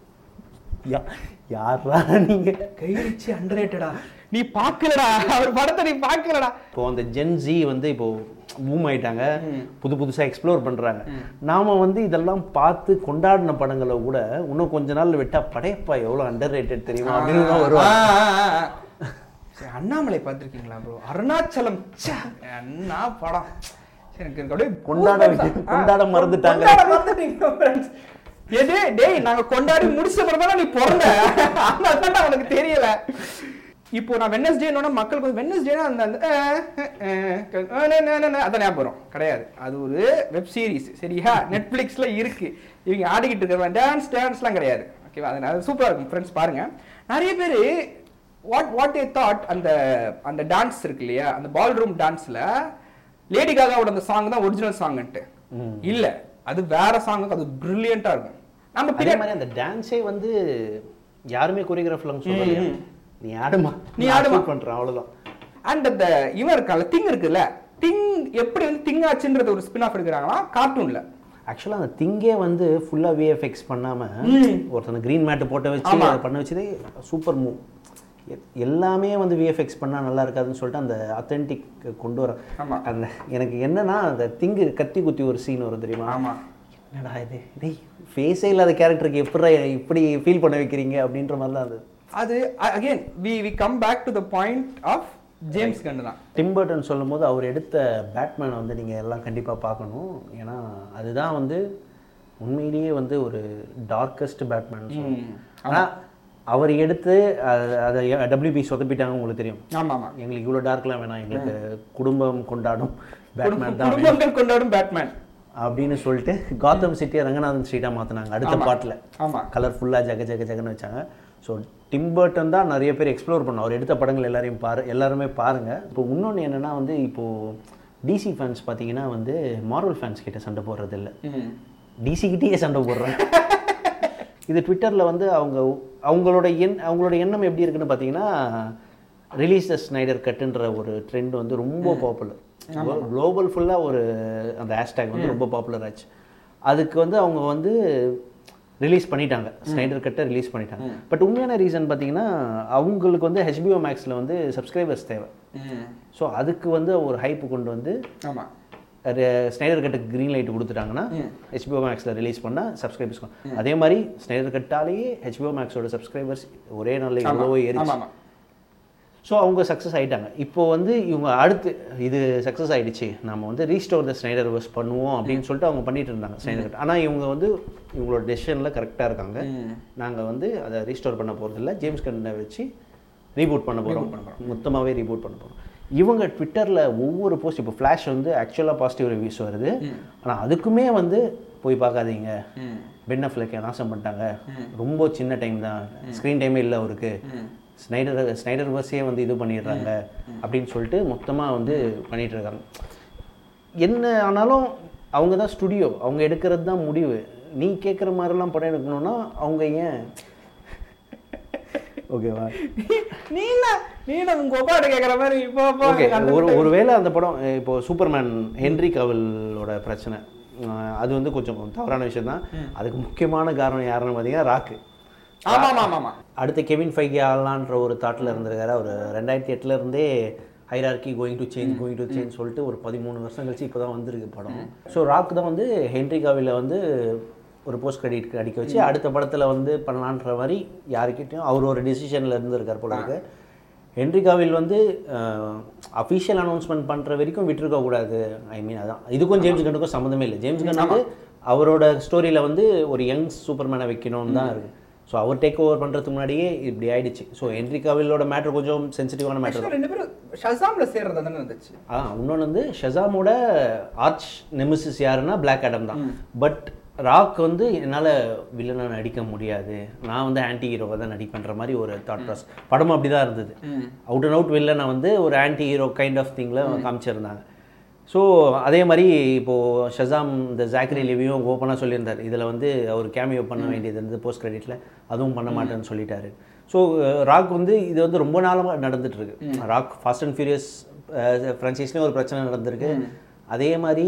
யா யாரா நீங்க கைரிச்சி அண்டர்ரேட்டடா நீ பார்க்கலடா அவர் படத்தை நீ பார்க்கலடா இப்போ அந்த ஜென்ஜி வந்து இப்போ பூம் ஆயிட்டாங்க புது புதுசா எக்ஸ்ப்ளோர் பண்றாங்க நாம வந்து இதெல்லாம் பார்த்து கொண்டாடின படங்களை கூட இன்னும் கொஞ்ச நாள் விட்டா படையப்பா எவ்வளவு அண்டர் ரேட்டட் தெரியுமா அப்படின்னு தான் வருவாங்க ஆ, ஆ, ஆ, ஆ. சரி, அண்ணாமலை பார்த்திருக்கீங்களா ப்ரோ அருணாச்சலம் ச்சே, என்ன படம் சரி, எனக்கு அப்படியே கொண்டாட goosebumps ஆ. வைக்க- கொண்டாட மறந்துட்டாங்க. கொண்டாட மறந்துட்டீங்க friends. எது டேய் நாங்க கொண்டாடி முடிச்ச பிறகு நீ பிறந்த அதனால உனக்கு தெரியல இப்போ நான் வெனஸ்டேனோட மக்களுக்கு வந்து வெனஸ்டேனா அந்த அந்த அஹ், அஹ், அஹ், அஹ், நே, நே, நே, நே, அதான் ஞாபகம் வரும். கிடையாது அது ஒரு வெப் சீரிஸ் சரியா நெட்ஃப்ளிக்ஸ்ல இருக்கு இவங்க ஆடிக்கிட்டு இருக்கிற டான்ஸ் டான்ஸ்லாம் கிடையாது ஓகேவா அதனால சூப்பரா இருக்கும் ஃப்ரெண்ட்ஸ் பாருங்க நிறைய பேர் வாட் வாட் ஏ தாட் அந்த அந்த டான்ஸ் இருக்கு இல்லையா அந்த பால் ரூம் டான்ஸ்ல லேடி காகாவோட அந்த சாங் தான் ஒரிஜினல் சாங்ன்ட்டு இல்ல அது வேற சாங் அது பிரில்லியண்டா இருக்கும் நம்ம அதே பின்னாடி மாதிரி அந்த டான்ஸே வந்து யாருமே கொரியோகிராஃப்லாம் சொல்லலையா நீ ஆடுமா நீ ஆடுமா. பண்றேன் அவ்வளவுதான் அண்ட் அந்த இவன் இருக்கான்ல திங் இருக்குல்ல திங் எப்படி வந்து திங் ஆச்சுன்றது ஒரு ஸ்பின் ஆஃப் எடுக்கிறாங்களா கார்ட்டூன்ல ஆக்சுவலாக அந்த திங்கே வந்து ஃபுல்லாக விஎஃப்எக்ஸ் பண்ணாம ஒருத்தனை க்ரீன் மேட்டு போட்ட வச்சு ஆமா. அதை பண்ண வச்சதே சூப்பர் மூவ் எல்லாமே வந்து விஎஃப்எக்ஸ் பண்ணா நல்லா இருக்காதுன்னு சொல்லிட்டு அந்த அத்தென்டிக் கொண்டு வர ஆமா. அந்த எனக்கு என்னன்னா அந்த திங்கு கத்தி குத்தி ஒரு சீன் வரும் தெரியுமா ஆமா என்னடா இது டேய் ஃபேஸே இல்லாத கேரக்டருக்கு எப்படி இப்படி ஃபீல் பண்ண வைக்கிறீங்க அப்படின்ற மாதிரி தான் அது அது again we we come back to the point of James கண்டு தான் டிம்பர்டன் சொல்லும்போது அவர் எடுத்த பேட்மேனை வந்து நீங்கள் எல்லாம் கண்டிப்பாக பார்க்கணும் ஏன்னா அதுதான் வந்து உண்மையிலேயே வந்து ஒரு டார்க்கஸ்ட் பேட்மேன் ஆனால் அவர் எடுத்து அஹ், அதை டபிள்யூபி சொதப்பிட்டாங்க உங்களுக்கு தெரியும் ஆமா ஆமா எங்களுக்கு இவ்வளோ டார்க்லாம் வேணாம் எங்களுக்கு குடும்பம் கொண்டாடும் பேட்மேன் தான் வேணும் குடும்பங்கள் கொண்டாடும் பேட்மேன் அப்படின்னு சொல்லிட்டு காத்தம் சிட்டியை ரங்கநாதன் ஸ்ட்ரீட்டாக மாற்றினாங்க அடுத்த ஆமா. பாட்டில் ஆமா கலர்ஃபுல்லாக ஜக ஜக ஜகன்னு வச்சாங்க ஸோ டிம்பர்டன் தான் நிறைய பேர் எக்ஸ்ப்ளோர் பண்ணோம் அவர் எடுத்த படங்கள் எல்லாரையும் பாரு எல்லாருமே பாருங்கள் இப்போ இன்னொன்று என்னென்னா வந்து இப்போது டிசி ஃபேன்ஸ் பார்த்தீங்கன்னா வந்து மார்வல் ஃபேன்ஸ் கிட்ட சண்டை போடுறது இல்லை ம். டிசி கிட்டேயே சண்டை போடுறாங்க இது ட்விட்டரில் வந்து அவங்க அவங்களோட எண் அவங்களோட எண்ணம் எப்படி இருக்குன்னு பார்த்தீங்கன்னா ரிலீஸ் த ஸ்னைடர் கட்டுன்ற ஒரு ட்ரெண்ட் வந்து ரொம்ப பாப்புலர் குளோபல் ஃபுல்லாக ஒரு அந்த ஹேஷ்டேக் வந்து ரொம்ப பாப்புலர் ஆச்சு அதுக்கு வந்து அவங்க வந்து ரிலீஸ் பண்ணிட்டாங்க ஸ்னைடர் கட்டை ரிலீஸ் பண்ணிட்டாங்க பட் உண்மையான ரீசன் பார்த்தீங்கன்னா அவங்களுக்கு வந்து ஹெச்பிஓ மேக்ஸில் வந்து சப்ஸ்கிரைபர்ஸ் தேவை ஸோ அதுக்கு வந்து ஒரு ஹைப் கொண்டு வந்து ஆமா ஸ்னைடர் கட்டுக்கு க்ரீன் லைட் கொடுத்துட்டாங்கன்னா ஹெச்பிஓ மேக்ஸில் ரிலீஸ் பண்ணால் சப்ஸ்கிரைபர்ஸ் அதே மாதிரி ஸ்னைடர் கட்டாலேயே ஹெச்பிஓ மேக்ஸோட சப்ஸ்கிரைபர்ஸ் ஒரே நாளில் எவ்வளவோ ஏறிச்சு ஆமா ஆமா ஸோ அவங்க சக்ஸஸ் ஆயிட்டாங்க இப்போ வந்து இவங்க அடுத்து இது சக்ஸஸ் ஆயிடுச்சு நம்ம வந்து ரீஸ்டோர் த ஸ்னைடர் வர்ஸ் பண்ணுவோம் அப்படின்னு சொல்லிட்டு அவங்க பண்ணிட்டு இருந்தாங்க ஸ்னைடர் கட் ஆனால் இவங்க வந்து இவங்களோட டெசிஷனில் கரெக்டாக இருக்காங்க நாங்கள் வந்து அதை ரீஸ்டோர் பண்ண போகிறதில்ல ஜேம்ஸ் கண்ணை வச்சு ரீபூட் பண்ண போகிறோம் மொத்தமாகவே ரீபூட் பண்ண போகிறோம் இவங்க ட்விட்டரில் ஒவ்வொரு போஸ்ட் இப்போ ஃப்ளாஷ் வந்து ஆக்சுவலாக பாசிட்டிவ் ரிவ்யூஸ் வருது ஆனால் அதுக்குமே வந்து போய் பார்க்காதீங்க பென் அஃப்லெக்கை நாசம் பண்ணிட்டாங்க ரொம்ப சின்ன டைம் தான் ஸ்க்ரீன் டைமே இல்லை அவருக்கு ஸ்னைடர் ஸ்னைடர் பஸ்ஸே வந்து இது பண்ணிடுறாங்க அப்படின்னு சொல்லிட்டு மொத்தமாக வந்து பண்ணிட்டு இருக்காங்க என்ன ஆனாலும் அவங்க தான் ஸ்டுடியோ அவங்க எடுக்கிறது தான் முடிவு நீ கேட்குற மாதிரிலாம் படம் எடுக்கணும்னா அவங்க ஏன் ஓகேவா நீ என்ன நீ என்ன உங்க ஒப்பாட்ட கேக்குற மாதிரி இப்போ இப்போ ஓகே அந்த ஒரு ஒருவேளை அந்த படம் அஹ், இப்போ சூப்பர்மேன் ஹென்ரி கவலோட பிரச்சனை அஹ், அது வந்து கொஞ்சம் தவறான விஷயம் தான் அதுக்கு முக்கியமான காரணம் யாருன்னு பார்த்தீங்கன்னா ராக்கு ஆமா ஆமா ஆமா ஆமா அடுத்து கெவின் ஃபைகே ஆகலான்ற ஒரு தாட்டில் இருந்திருக்காரு அவர் ரெண்டாயிரத்தி எட்டுல இருந்தே hierarchy going to change going to change சொல்லிட்டு ஒரு பதிமூணு வருஷம் கழிச்சு இப்போ தான் வந்திருக்கு படம் ஸோ ராக் தான் வந்து ஹென்ரி காவில வந்து ஒரு போஸ்ட் கிரெடிட் அடிக்க வச்சு அடுத்த படத்தில் வந்து பண்ணலான்ற மாதிரி யாருக்கிட்டையும் அவர் ஒரு டெசிஷனில் இருந்திருக்கார் போல இருக்கு ஹென்ரி காவில் வந்து அஃபிஷியல் அனௌன்ஸ்மெண்ட் பண்ணுற வரைக்கும் விட்டுருக்க கூடாது ஐ மீன் அதான் இதுக்கும் ஜேம்ஸ் கன்னுக்கும் சம்மந்தமே இல்லை ஜேம்ஸ் கன் வந்து அவரோட ஸ்டோரியில் வந்து ஒரு யங் சூப்பர்மேனை வைக்கணும்னு தான் இருக்குது ஸோ அவர் டேக் ஓவர் பண்ணுறதுக்கு முன்னாடியே இப்படி ஆயிடுச்சு ஸோ ஹென்ரி காவிலோட மேட்டர் கொஞ்சம் சென்சிட்டிவான மேட்டர் Actually ரெண்டு பேரும் ஷசாம்ல சேர்றது தானே இருந்துச்சு ஆ இன்னொன்று வந்து ஷசாமோட ஆர்ச் நெமிசிஸ் யாருன்னா பிளாக் ஆடம் தான் பட் ராக் வந்து என்னால் வில்லனை நடிக்க முடியாது நான் வந்து ஆன்டி ஹீரோவை தான் நடிப்பேன்ற மாதிரி ஒரு தாட் ப்ராசஸ் படமும் அப்படி தான் இருந்தது அவுட் அண்ட் அவுட் வில்லனை வந்து ஒரு ஆன்டி ஹீரோ கைண்ட் ஆஃப் திங்கில் காமிச்சிருந்தாங்க ஸோ அதே மாதிரி இப்போது ஷசாம் இந்த ஜாக்ரி லிவியும் ஓப்பனாக சொல்லியிருந்தார் இதில் வந்து அவர் கேமியோ பண்ண வேண்டியது வந்து போஸ்ட் கிரெடிட்டில் அதுவும் பண்ண மாட்டேன்னு சொல்லிட்டாரு ஸோ ராக் வந்து இது வந்து ரொம்ப நாளாக நடந்துட்டு இருக்கு ராக் ஃபாஸ்ட் அண்ட் ஃபியூரியஸ் ஃப்ரான்ச்சைஸ்லேயும் ஒரு பிரச்சனை நடந்திருக்கு அதே மாதிரி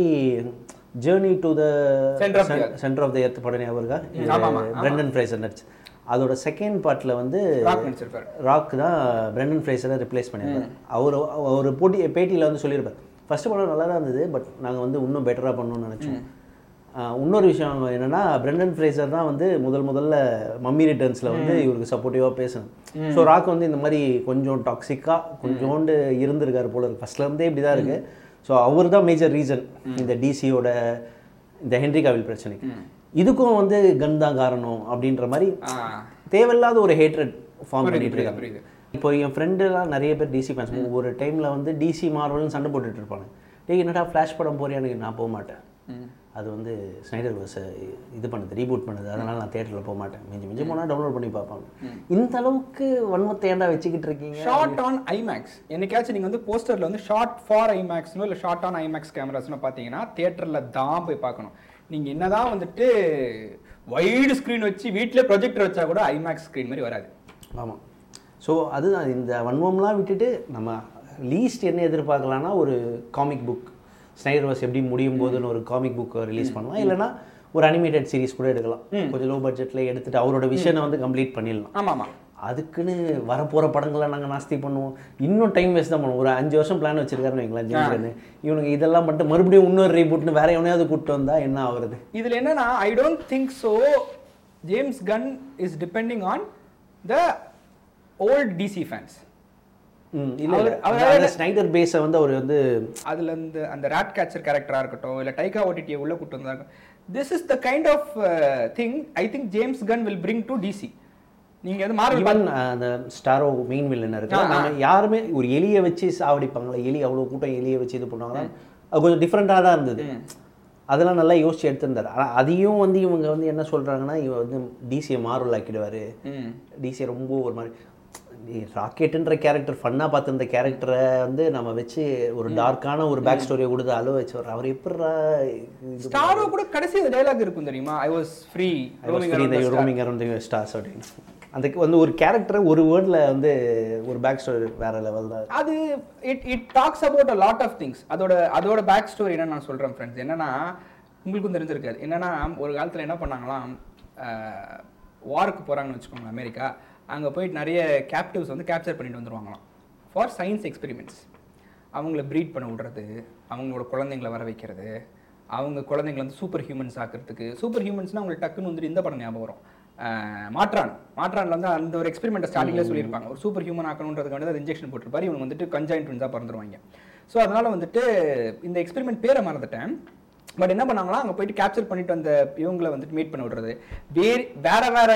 journey to the Center of the Earth. Centre of the Earth படம் ஞாபகம் இருக்கா ஆமா, ஆமா, பிரெண்டன் ஃப்ரேசர் நடிச்சு அதோட செகண்ட் பார்ட்டில் வந்து ராக் நடிச்சிருப்பாரு ராக் தான் பிரெண்டன் ஃப்ரேசரை ரிப்ளேஸ் பண்ணியிருப்பார் அவர் ஒரு போட்டி பேட்டியில் வந்து சொல்லியிருப்பார் ஃபர்ஸ்ட் படம் நல்லா தான் இருந்தது பட் நாங்கள் வந்து இன்னும் பெட்டராக பண்ணணும்னு நினச்சோம் ஆஹ் இன்னொரு விஷயம் என்னன்னா பிரெண்டன் ஃப்ரேசர் தான் வந்து முதல் முதல்ல மம்மி ரிட்டர்ன்ஸில் வந்து இவருக்கு சப்போர்ட்டிவாக பேசணும் ஸோ ராக் வந்து இந்த மாதிரி கொஞ்சம் டாக்ஸிக்காக கொஞ்சோண்டு இருந்திருக்காரு போல இருக்கு ஃபர்ஸ்ட்ல இருந்தே இப்படி தான் இருக்கு ஸோ அவர் தான் மேஜர் ரீசன் இந்த டிசியோட இந்த ஹென்ரி காவில் பிரச்சனைக்கு இதுக்கும் வந்து கன் தான் காரணம் அப்படின்ற மாதிரி ஆ தேவையில்லாத ஒரு ஹேட்ரட் ஃபார்ம் புரியுது, பண்ணிட்டு இருக்காங்க புரியுது. இப்போ என் ஃப்ரெண்டுலாம் நிறைய பேர் டிசி ஃபேன்ஸ் ஒரு டைமில் வந்து டிசி மார்வல்னு சண்டை போட்டுட்டு இருப்பாங்க டேய் என்னடா ஃப்ளாஷ் படம் போறியான்னு நான் போக மாட்டேன் அது வந்து ஸ்னைடர் வர்ஸ் இது பண்ணுது ரீபூட் பண்ணுது அதனால நான் தேட்டரில் போக மாட்டேன் மிஞ்சி மிஞ்சி போனால் டவுன்லோட் பண்ணி பார்ப்பாங்க இந்த அளவுக்கு வன்மத்தை ஏன்டா வச்சுக்கிட்டு இருக்கீங்க ஷார்ட் ஆன் ஐமேக்ஸ் என்னைக்காச்சும் நீங்கள் வந்து போஸ்டரில் வந்து ஷார்ட் ஃபார் ஐமேக்ஸ்னோ இல்லை ஷார்ட் ஆன் ஐமேக்ஸ் கேமராஸ்னு பார்த்தீங்கன்னா தியேட்டரில் தான் போய் பார்க்கணும் நீங்கள் என்னதான் வந்துட்டு வைடு ஸ்க்ரீன் வச்சு வீட்டிலே ப்ரொஜெக்டர் வச்சா கூட ஐமேக்ஸ் ஸ்க்ரீன் மாதிரி வராது ஆமாம் ஸோ அதுதான் இந்த வன்மம்லாம் விட்டுட்டு நம்ம லீஸ்ட் என்ன எதிர்பார்க்கலாம்னா ஒரு காமிக் புக் ஸ்னைடர் வாஸ் எப்படி முடியும் போதுன்னு ஒரு காமிக் புக் ரிலீஸ் பண்ணலாம் இல்லைன்னா ஒரு அனிமேட்டட் சீரிஸ் கூட எடுக்கலாம் கொஞ்சம் லோ பட்ஜெட்டில் எடுத்துட்டு அவரோட விஷனை வந்து கம்ப்ளீட் பண்ணிடலாம் ஆமாம் ஆமாம் அதுக்குன்னு வரப்போகிற படங்களை நாங்கள் நாஸ்தி பண்ணுவோம் இன்னும் டைம் வேஸ்ட் தான் பண்ணுவோம் ஒரு அஞ்சு வருஷம் பிளான் வச்சிருக்காருன்னு வைங்களேன் ஜெயிக்கிறேன்னு இவனுக்கு இதெல்லாம் மட்டும் மறுபடியும் இன்னொரு ரீபூட்னு வேற எவனையாவது கூப்பிட்டு வந்தா என்ன ஆகுறது இதில் என்னன்னா I don't think so James Gunn is depending on the old DC fans ம் இல்லை அவர்- அவர் அந்த ஸ்னைடர் பேஸை வந்து அவர் வந்து அதுல இருந்து அந்த ராட் கேச்சர் கேரக்டரா இருக்கட்டும் இல்ல டைகா ஓடிடியை உள்ள கூட்டு வந்தாங்க this is the kind of thing I think James Gunn will bring to DC நீங்க வந்து மார்வல் ஈவன் அந்த ஸ்டாரோ மெயின் வில்லன் இருக்கு நம்ம யாருமே ஒரு எலியை வச்சு சாவடிப்பாங்களா எலி அவ்வளோ கூட்டம் எலியை வச்சு இது பண்ணுவாங்களா அது கொஞ்சம் டிஃப்ரெண்ட்டாக தான் இருந்தது அதெல்லாம் நல்லா யோசிச்சு எடுத்திருந்தாரு ஆனால் அதையும் வந்து இவங்க வந்து என்ன சொல்றாங்கன்னா இவன் வந்து டிசியை மார்வல் ஆக்கிடுவாரு ம். டிசியை ரொம்ப ஒரு மாதிரி ராக்கெட்டுன்ற கேரக்டர் ஃபன்னாக பார்த்துருந்த கேரக்டரை வந்து நம்ம வச்சு ஒரு டார்க்கான ஒரு பேக் ஸ்டோரியை கொடுத்து அழுவ வச்சு அவர் எப்படா இது ஸ்டாரோ கூட கடைசி டைலாக் இருக்கும் தெரியுமா I was free roaming around the stars அப்படின்னு அந்த வந்து ஒரு கேரக்டரை ஒரு வேர்டில் வந்து ஒரு பேக் ஸ்டோரி வேற லெவல் தான் அது it it talks about a lot of things அதோட அதோட பேக் ஸ்டோரி என்ன நான் சொல்கிறேன் ஃப்ரெண்ட்ஸ் என்னன்னா உங்களுக்கும் தெரிஞ்சிருக்காது என்னன்னா ஒரு காலத்தில் என்ன பண்ணாங்களாம் வாருக்கு போகிறாங்கன்னு வச்சுக்கோங்க அமெரிக்கா அங்கே போயிட்டு நிறைய கேப்டிவ்ஸ் வந்து கேப்சர் பண்ணிட்டு வந்துருவாங்களாம் ஃபார் சயின்ஸ் எக்ஸ்பெரிமெண்ட்ஸ் அவங்கள ப்ரீட் பண்ண விடுறது அவங்களோட குழந்தைங்கள வர வைக்கிறது அவங்க குழந்தைங்கள வந்து சூப்பர் ஹியூமன்ஸ் ஆக்கிறதுக்கு சூப்பர் ஹியூமன்ஸ்னால் அவங்களுக்கு டக்குன்னு வந்துட்டு இந்த படம் ஞாபகம் வரும் அஹ் மாற்றான் மாற்றான்ல வந்து அந்த ஒரு எக்ஸ்பெரிமெண்ட் ஸ்டார்டிங்ல சொல்லியிருப்பாங்க ஒரு சூப்பர் ஹியூமன் ஆக்கணுன்றதுக்காண்டி அது இன்ஜெக்ஷன் போட்டிருப்பாரு இவங்க வந்துட்டு கஞ்சாயின் ட்வின்ஸாக பிறந்துருவாங்க ஸோ அதனால வந்துட்டு இந்த எக்ஸ்பெரிமெண்ட் பேரை மறந்துட்டேன் பட் என்ன பண்ணாங்களா அங்கே போயிட்டு கேப்சர் பண்ணிட்டு அந்த இவங்களை வந்துட்டு மீட் பண்ண விடுறது வேறு வேற வேற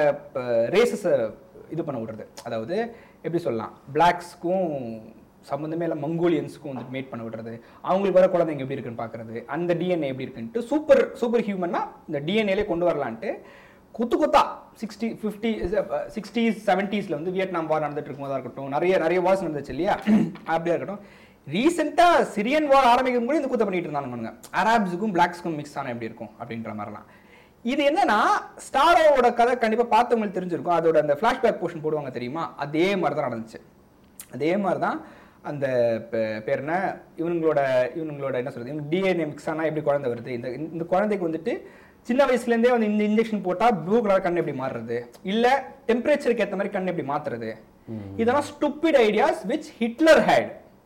ரேசஸை இது பண்ண விடுறது அதாவது எப்படி சொல்லலாம் பிளாக்ஸ்க்கும் சம்மந்தமே இல்லை மங்கோலியன்ஸ்க்கும் வந்துட்டு மீட் பண்ண விடுறது அவங்களுக்கு வர குழந்தைங்க எப்படி இருக்குன்னு பார்க்கறது அந்த டிஎன்ஏ எப்படி இருக்குன்ட்டு சூப்பர் சூப்பர் ஹியூமன்னா இந்த டிஎன்ஏலே கொண்டு வரலான்ட்டு குத்து குத்தா சிக்ஸ்டி ஃபிஃப்டி சிக்ஸ்டீஸ் செவன்ட்டீஸில் வந்து வியட்நாம் வார் நடந்துட்டு இருக்கும்போதா இருக்கட்டும் நிறைய நிறைய வார்ஸ் நடந்துச்சு இல்லையா அப்படியா இருக்கட்டும் ரீசெண்டாக சிரியன் வார் ஆரம்பிக்கும் கூட இந்த குத்த பண்ணிட்டு இருந்தானுங்க அராப்ஸுக்கும் பிளாக்ஸ்க்கும் மிக்ஸ் ஆன எப்படி இருக்கும் அப்படின்ற மாதிரிலாம் இது என்னன்னா ஸ்டாரோட கதை கண்டிப்பாக பார்த்தவங்களுக்கு தெரிஞ்சிருக்கும் அதோட அந்த ஃப்ளாஷ்பேக் போர்ஷன் போடுவாங்க தெரியுமா அதே மாதிரி தான் நடந்துச்சு அதே மாதிரி தான் அந்த பே- பேர் என்ன இவனுங்களோட இவனுங்களோட என்ன சொல்றது இவங்க டிஎன்ஏ மிக்ஸ் ஆனால் எப்படி குழந்தை வருது இந்த இந்த குழந்தைக்கு வந்துட்டு சின்ன வயசுலேருந்தே வந்து இந்த இன்ஜெக்ஷன் போட்டால் ப்ளூ கலர் கண் எப்படி மாறுறது இல்லை டெம்பரேச்சருக்கு ஏற்ற மாதிரி கண் எப்படி மாத்துறது இதெல்லாம் stupid ideas which Hitler had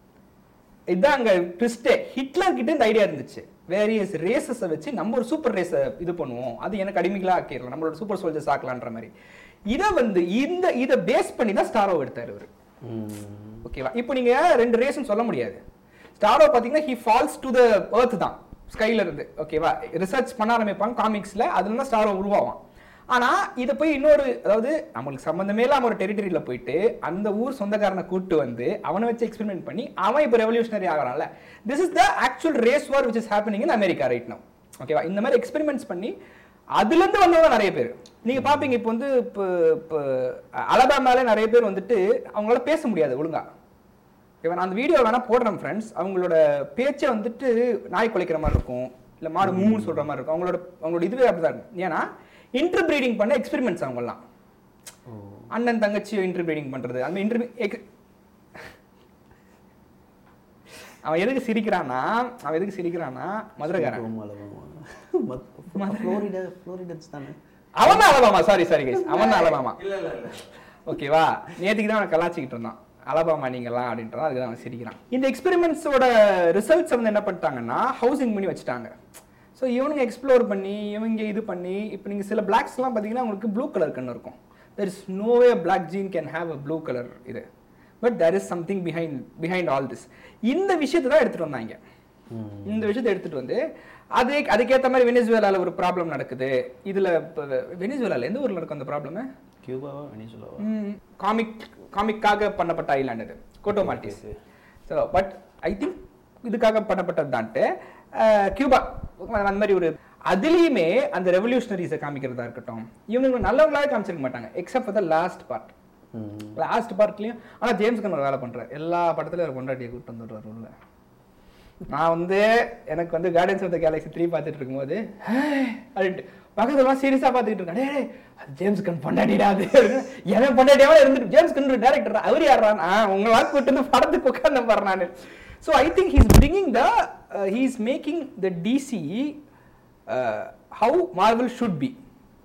இதுதான் அங்க ட்விஸ்டே ஹிட்லர் கிட்ட இந்த ஐடியா இருந்துச்சு வேரியஸ் ரேசஸை வச்சு நம்ம ஒரு சூப்பர் ரேஸை இது பண்ணுவோம் அது எனக்கு அடிமைகளா ஆக்கிடலாம் நம்மளோட சூப்பர் சோல்ஜர்ஸ் ஆக்கலான்ற மாதிரி இதை வந்து இந்த இதை பேஸ் பண்ணி தான் ஸ்டாரோ எடுத்தாரு இவரு ஓகேவா இப்போ நீங்க ரெண்டு ரேஸ்னு சொல்ல முடியாது ஸ்டாரோ பாத்தீங்கன்னா he falls to the earth தான் ஸ்கைல இருந்து ஓகேவா ரிசர்ச் பண்ண ஆரம்பிப்பாங்க காமிக்ஸ்ல அதுல தான் ஸ்டாரோ உருவாவான் ஆனா இதை போய் இன்னொரு அதாவது நம்மளுக்கு சம்பந்தமே இல்லாம ஒரு டெரிட்டரியில போயிட்டு அந்த ஊர் சொந்தக்காரனை கூட்டு வந்து அவனை வச்சு எக்ஸ்பெரிமெண்ட் பண்ணி அவன் இப்போ ரெவல்யூஷனரி ஆகிறான்ல this is the actual race war which is happening in America right now ஓகேவா இந்த மாதிரி எக்ஸ்பெரிமெண்ட்ஸ் பண்ணி அதுல இருந்து வந்தவங்க நிறைய பேர் நீங்க பாப்பீங்க இப்போ வந்து இப்போ இப்போ அலபாமால நிறைய பேர் வந்துட்டு அவங்களால பேச முடியாது ஒழுங்கா ஓகேவா நான் அந்த வீடியோ வேணா போடுறேன் ஃப்ரெண்ட்ஸ் அவங்களோட பேச்சை வந்துட்டு நாய் குலைக்கிற மாதிரி இருக்கும் இல்ல மாடு மூணுன்னு சொல்ற மாதிரி இருக்கும் அவங்களோட அவங்களோட இதுவே அப்படிதான் இருக்கும் ஏன்னா இன்டர் ப்ரீடிங் பண்ண எக்ஸ்பெரிமெண்ட்ஸ் அவங்கலாம் அண்ணன் தங்கச்சி இன்டர் ப்ரீடிங் பண்றது அந்த இன்டர் அவன் எதுக்கு சிரிக்கிறான்னா அவன் எதுக்கு சிரிக்கிறான்னா மதுரைக்காரன் ஃப்ளோரிடா ஃப்ளோரிடன்ஸ் தானே அவன் தான் அலபாமா சாரி சாரி கைஸ் அவன் தான் அலபாமா இல்ல இல்ல இல்ல ஓகேவா நேற்றுக்கு தான் அவனை கலாச்சிக்கிட்டு இருந்தான் அலபாமா நீங்கலாம் அப்படின்றான் அதுக்கு தான் அவன் சிரிக்கிறான் இந்த எக்ஸ்பெரிமெண்ட்ஸோட ரிசல்ட்ஸ் வந்து என்ன பண்ணிட்டாங்கன்னா ஹவுசிங் பண்ணி வச்சுட்டாங்க ஸோ இவனுங்க எக்ஸ்ப்ளோர் பண்ணி இவங்க இது பண்ணி இப்போ நீங்கள் சில பிளாக்ஸ்லாம் பார்த்தீங்கன்னா உங்களுக்கு ப்ளூ கலர் கண்ணு இருக்கும் there is no way black gene can have a blue colour இது but there is something behind behind all this இந்த விஷயத்தை தான் எடுத்துகிட்டு வந்தாங்க இந்த விஷயத்தை எடுத்துட்டு வந்து அதே அதுக்கேற்ற மாதிரி வெனிசுவேலால ஒரு ப்ராப்ளம் நடக்குது இதுல இப்போ வெனிசுவேலால எந்த ஊர்ல இருக்கும் அந்த ப்ராப்ளம் கியூபாவா வெனிசுலாவா காமிக் காமிக்காக பண்ணப்பட்ட ஐலாண்ட் இது Corto Maltese so but I think இதுக்காக பண்ணப்பட்டது தான்ட்டு கியூபா அந்த மாதிரி ஒரு அதுலேயுமே அந்த ரெவல்யூஷனரிஸை காமிக்கிறதா இருக்கட்டும் இவங்க நல்லவங்களாவே காமிச்சிருக்க மாட்டாங்க except for the last part last பார்ட்லயும் ஆனா ஜேம்ஸ் கன் ஒரு வேலை பண்றாரு எல்லா படத்துலயும் ஒரு கொண்டாட்டியை கூப்பிட்டு வந்துடுறாரு உள்ள நான் வந்து எனக்கு வந்து Guardians of the Galaxy three பார்த்துட்டு இருக்கும்போது "ஹேய்" அப்படின்ட்டு பக்கத்துலாம் சீரியஸா பார்த்துக்கிட்டு இருக்கேன் டேய், டேய், அது ஜேம்ஸ் கன் பொண்டாட்டிடா அது எவன் பொண்டாட்டியாவே இருந்துட்டு ஜேம்ஸ் கன் டேரக்டர் அவர் யாரான் ஆ உங்களா கூட்டு வந்து படத்துக்கு உட்கார்ந்து பாரு நான் so I think he's bringing the he's making the DC how Marvel should be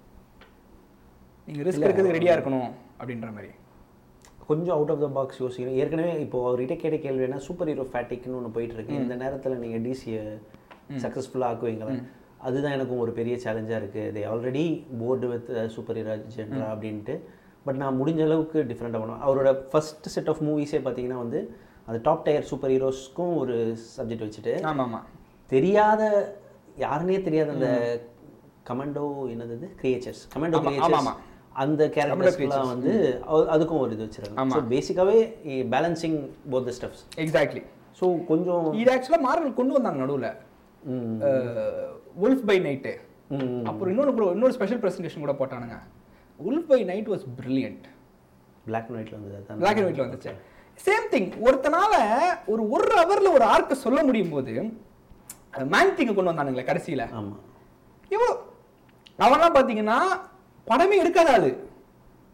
நீங்க ரிஸ்க் எடுக்கிறது ரெடியா இருக்கணும் அப்படின்ற மாதிரி கொஞ்சம் அவுட் ஆஃப் த பாக்ஸ் யோசிக்கணும் ஏற்கனவே இப்போ அவர்கிட்ட கேட்ட கேள்வி என்ன சூப்பர் ஹீரோ ஃபேட்டிக்னு ஒன்று போயிட்டு இருக்கு இந்த நேரத்தில் நீங்கள் டிசியை சக்ஸஸ்ஃபுல்லாக ஆக்குவீங்களா அதுதான் எனக்கும் ஒரு பெரிய சேலஞ்சாக இருக்குது they already bored with super hero genre அப்படின்ட்டு பட் நான் முடிஞ்ச அளவுக்கு டிஃப்ரெண்ட்டாக பண்ணுவேன் அவரோட ஃபர்ஸ்ட் செட் ஆஃப் மூவிஸே பார்த்தீங்கன்னா வந்து அந்த டாப் டயர் சூப்பர் ஹீரோஸ்க்கும் ஒரு சப்ஜெக்ட் வச்சுட்டு ஆமா ஆமா தெரியாத யாருன்னே தெரியாத அந்த கமாண்டோ என்னது கிரியேச்சர்ஸ் கமாண்டோ ஆமா, ஆமா, கிரியேச்சர்ஸ் ஆமா. அந்த கேரக்டர்ஸ்லாம் வந்து அவ- அதுக்கும் ஒரு இது வச்சிருக்காங்க ஆமா. ஸோ பேசிக்காவே balancing both the steps exactly so கொஞ்சம் இது ஆக்சுவலா மார்வல் கொண்டு வந்தாங்க நடுவுல ம், உல்ஃப் பை நைட்டு ம், அப்புறம் இன்னொரு pro- இன்னொரு ஸ்பெஷல் பிரசன்டேஷன் கூட போட்டானுங்க wolf by night was brilliant black and whiteல வந்தது அதான். பிளாக் அண்ட் ஒயிட்ல வந்துச்சு சேம் திங் ஒருத்தனால ஒரு ஒரு ஹவர்ல ஒரு ஆர்க்க சொல்ல முடியும் போது மேன் திங்க கொண்டு வந்தானுங்களே கடைசியில ஆமா இவ்வளோ அவன்லாம் பார்த்தீங்கன்னா படமே எடுக்காத ஆளு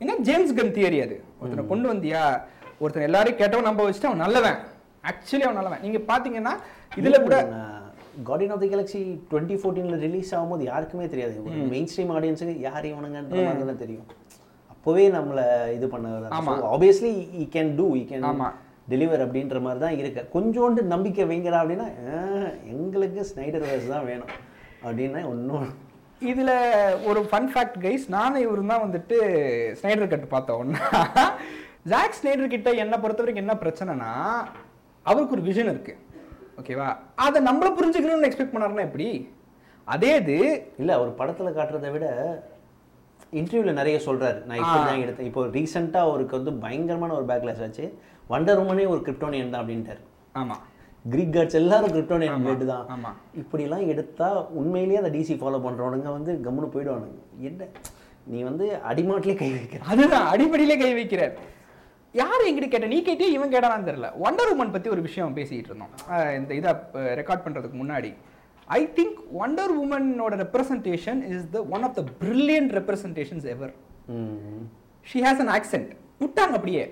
ஏன்னா ஜேம்ஸ் கன் தியரி அது ஒருத்தனை கொண்டு வந்தியா ஒருத்தன் எல்லாரையும் கேட்டவன் நம்ப வச்சுட்டு அவன் நல்லவன் ஆக்சுவலி அவன் நல்லவன் நீங்க பாத்தீங்கன்னா இதுல கூட guardian of the galaxy twenty ஃபோர்டீனில் ரிலீஸ் ஆகும்போது யாருக்குமே தெரியாது ஒரு மெயின் ஸ்ட்ரீம் ஆடியன்ஸுக்கு யார் இவனுங்கன்ற மாதிரி தான் தெரியும் அப்போவே நம்மளை இது பண்ண ஆமா. Obviously we can do we can ஆமா. டெலிவர் அப்படின்ற மாதிரி தான் இருக்கு கொஞ்சோண்டு நம்பிக்கை வைங்கடா அப்படின்னா "ஆஹ், எங்களுக்கு ஸ்னைடர் வேர்ஸ் தான் வேணும் அப்படின்னா ஒன்றும் இதுல ஒரு ஃபன் ஃபேக்ட் கைஸ் நானும் இவரும் தான் வந்துட்டு ஸ்னைடர் கட் பார்த்தோம் ஒன்னா ஜாக் ஸ்னைடர் கிட்ட என்ன பொறுத்த வரைக்கும் என்ன பிரச்சனைனா அவருக்கு ஒரு விஷன் இருக்கு ஓகேவா அதை நம்மள புரிஞ்சுக்கணும்னு எக்ஸ்பெக்ட் பண்ணாருன்னா எப்படி அதே இது இல்லை அவர் படத்தில் காட்டுறதை விட இன்டர்வியூவில் நிறைய சொல்றாரு நான் இப்படி தான் எடுத்தேன் இப்போ ரீசெண்டாக அவருக்கு வந்து பயங்கரமான ஒரு பேக்லாஸ் ஆச்சு வண்டர் உமனே ஒரு கிரிப்டோனியன் தான் அப்படின்ட்டார் ஆமா கிரீக் காட்ஸ் எல்லாரும் கிரிப்டோனியன் பிளட் தான் ஆமா இப்படிலாம் எடுத்தா உண்மையிலேயே அந்த டிசி ஃபாலோ பண்றவனுங்க வந்து கம்முன்னு போயிடுவானுங்க என்ன நீ வந்து அடிமாட்டிலே கை வைக்கிற அதுதான் அடிப்படையிலே கை வைக்கிறார் யார் எங்கிட்ட கேட்ட நீ கேட்டே இவன் கேட்டானான்னு தெரியல ஒண்டர் உமன் பத்தி ஒரு விஷயம் பேசிட்டு இருந்தோம் அஹ் இந்த இதை ரெக்கார்ட் பண்றதுக்கு முன்னாடி ஐ திங்க் ஒண்டர் உமனோட representation is the one of the brilliant representations ever hmm. She has an accent விட்டாங்க அப்படியே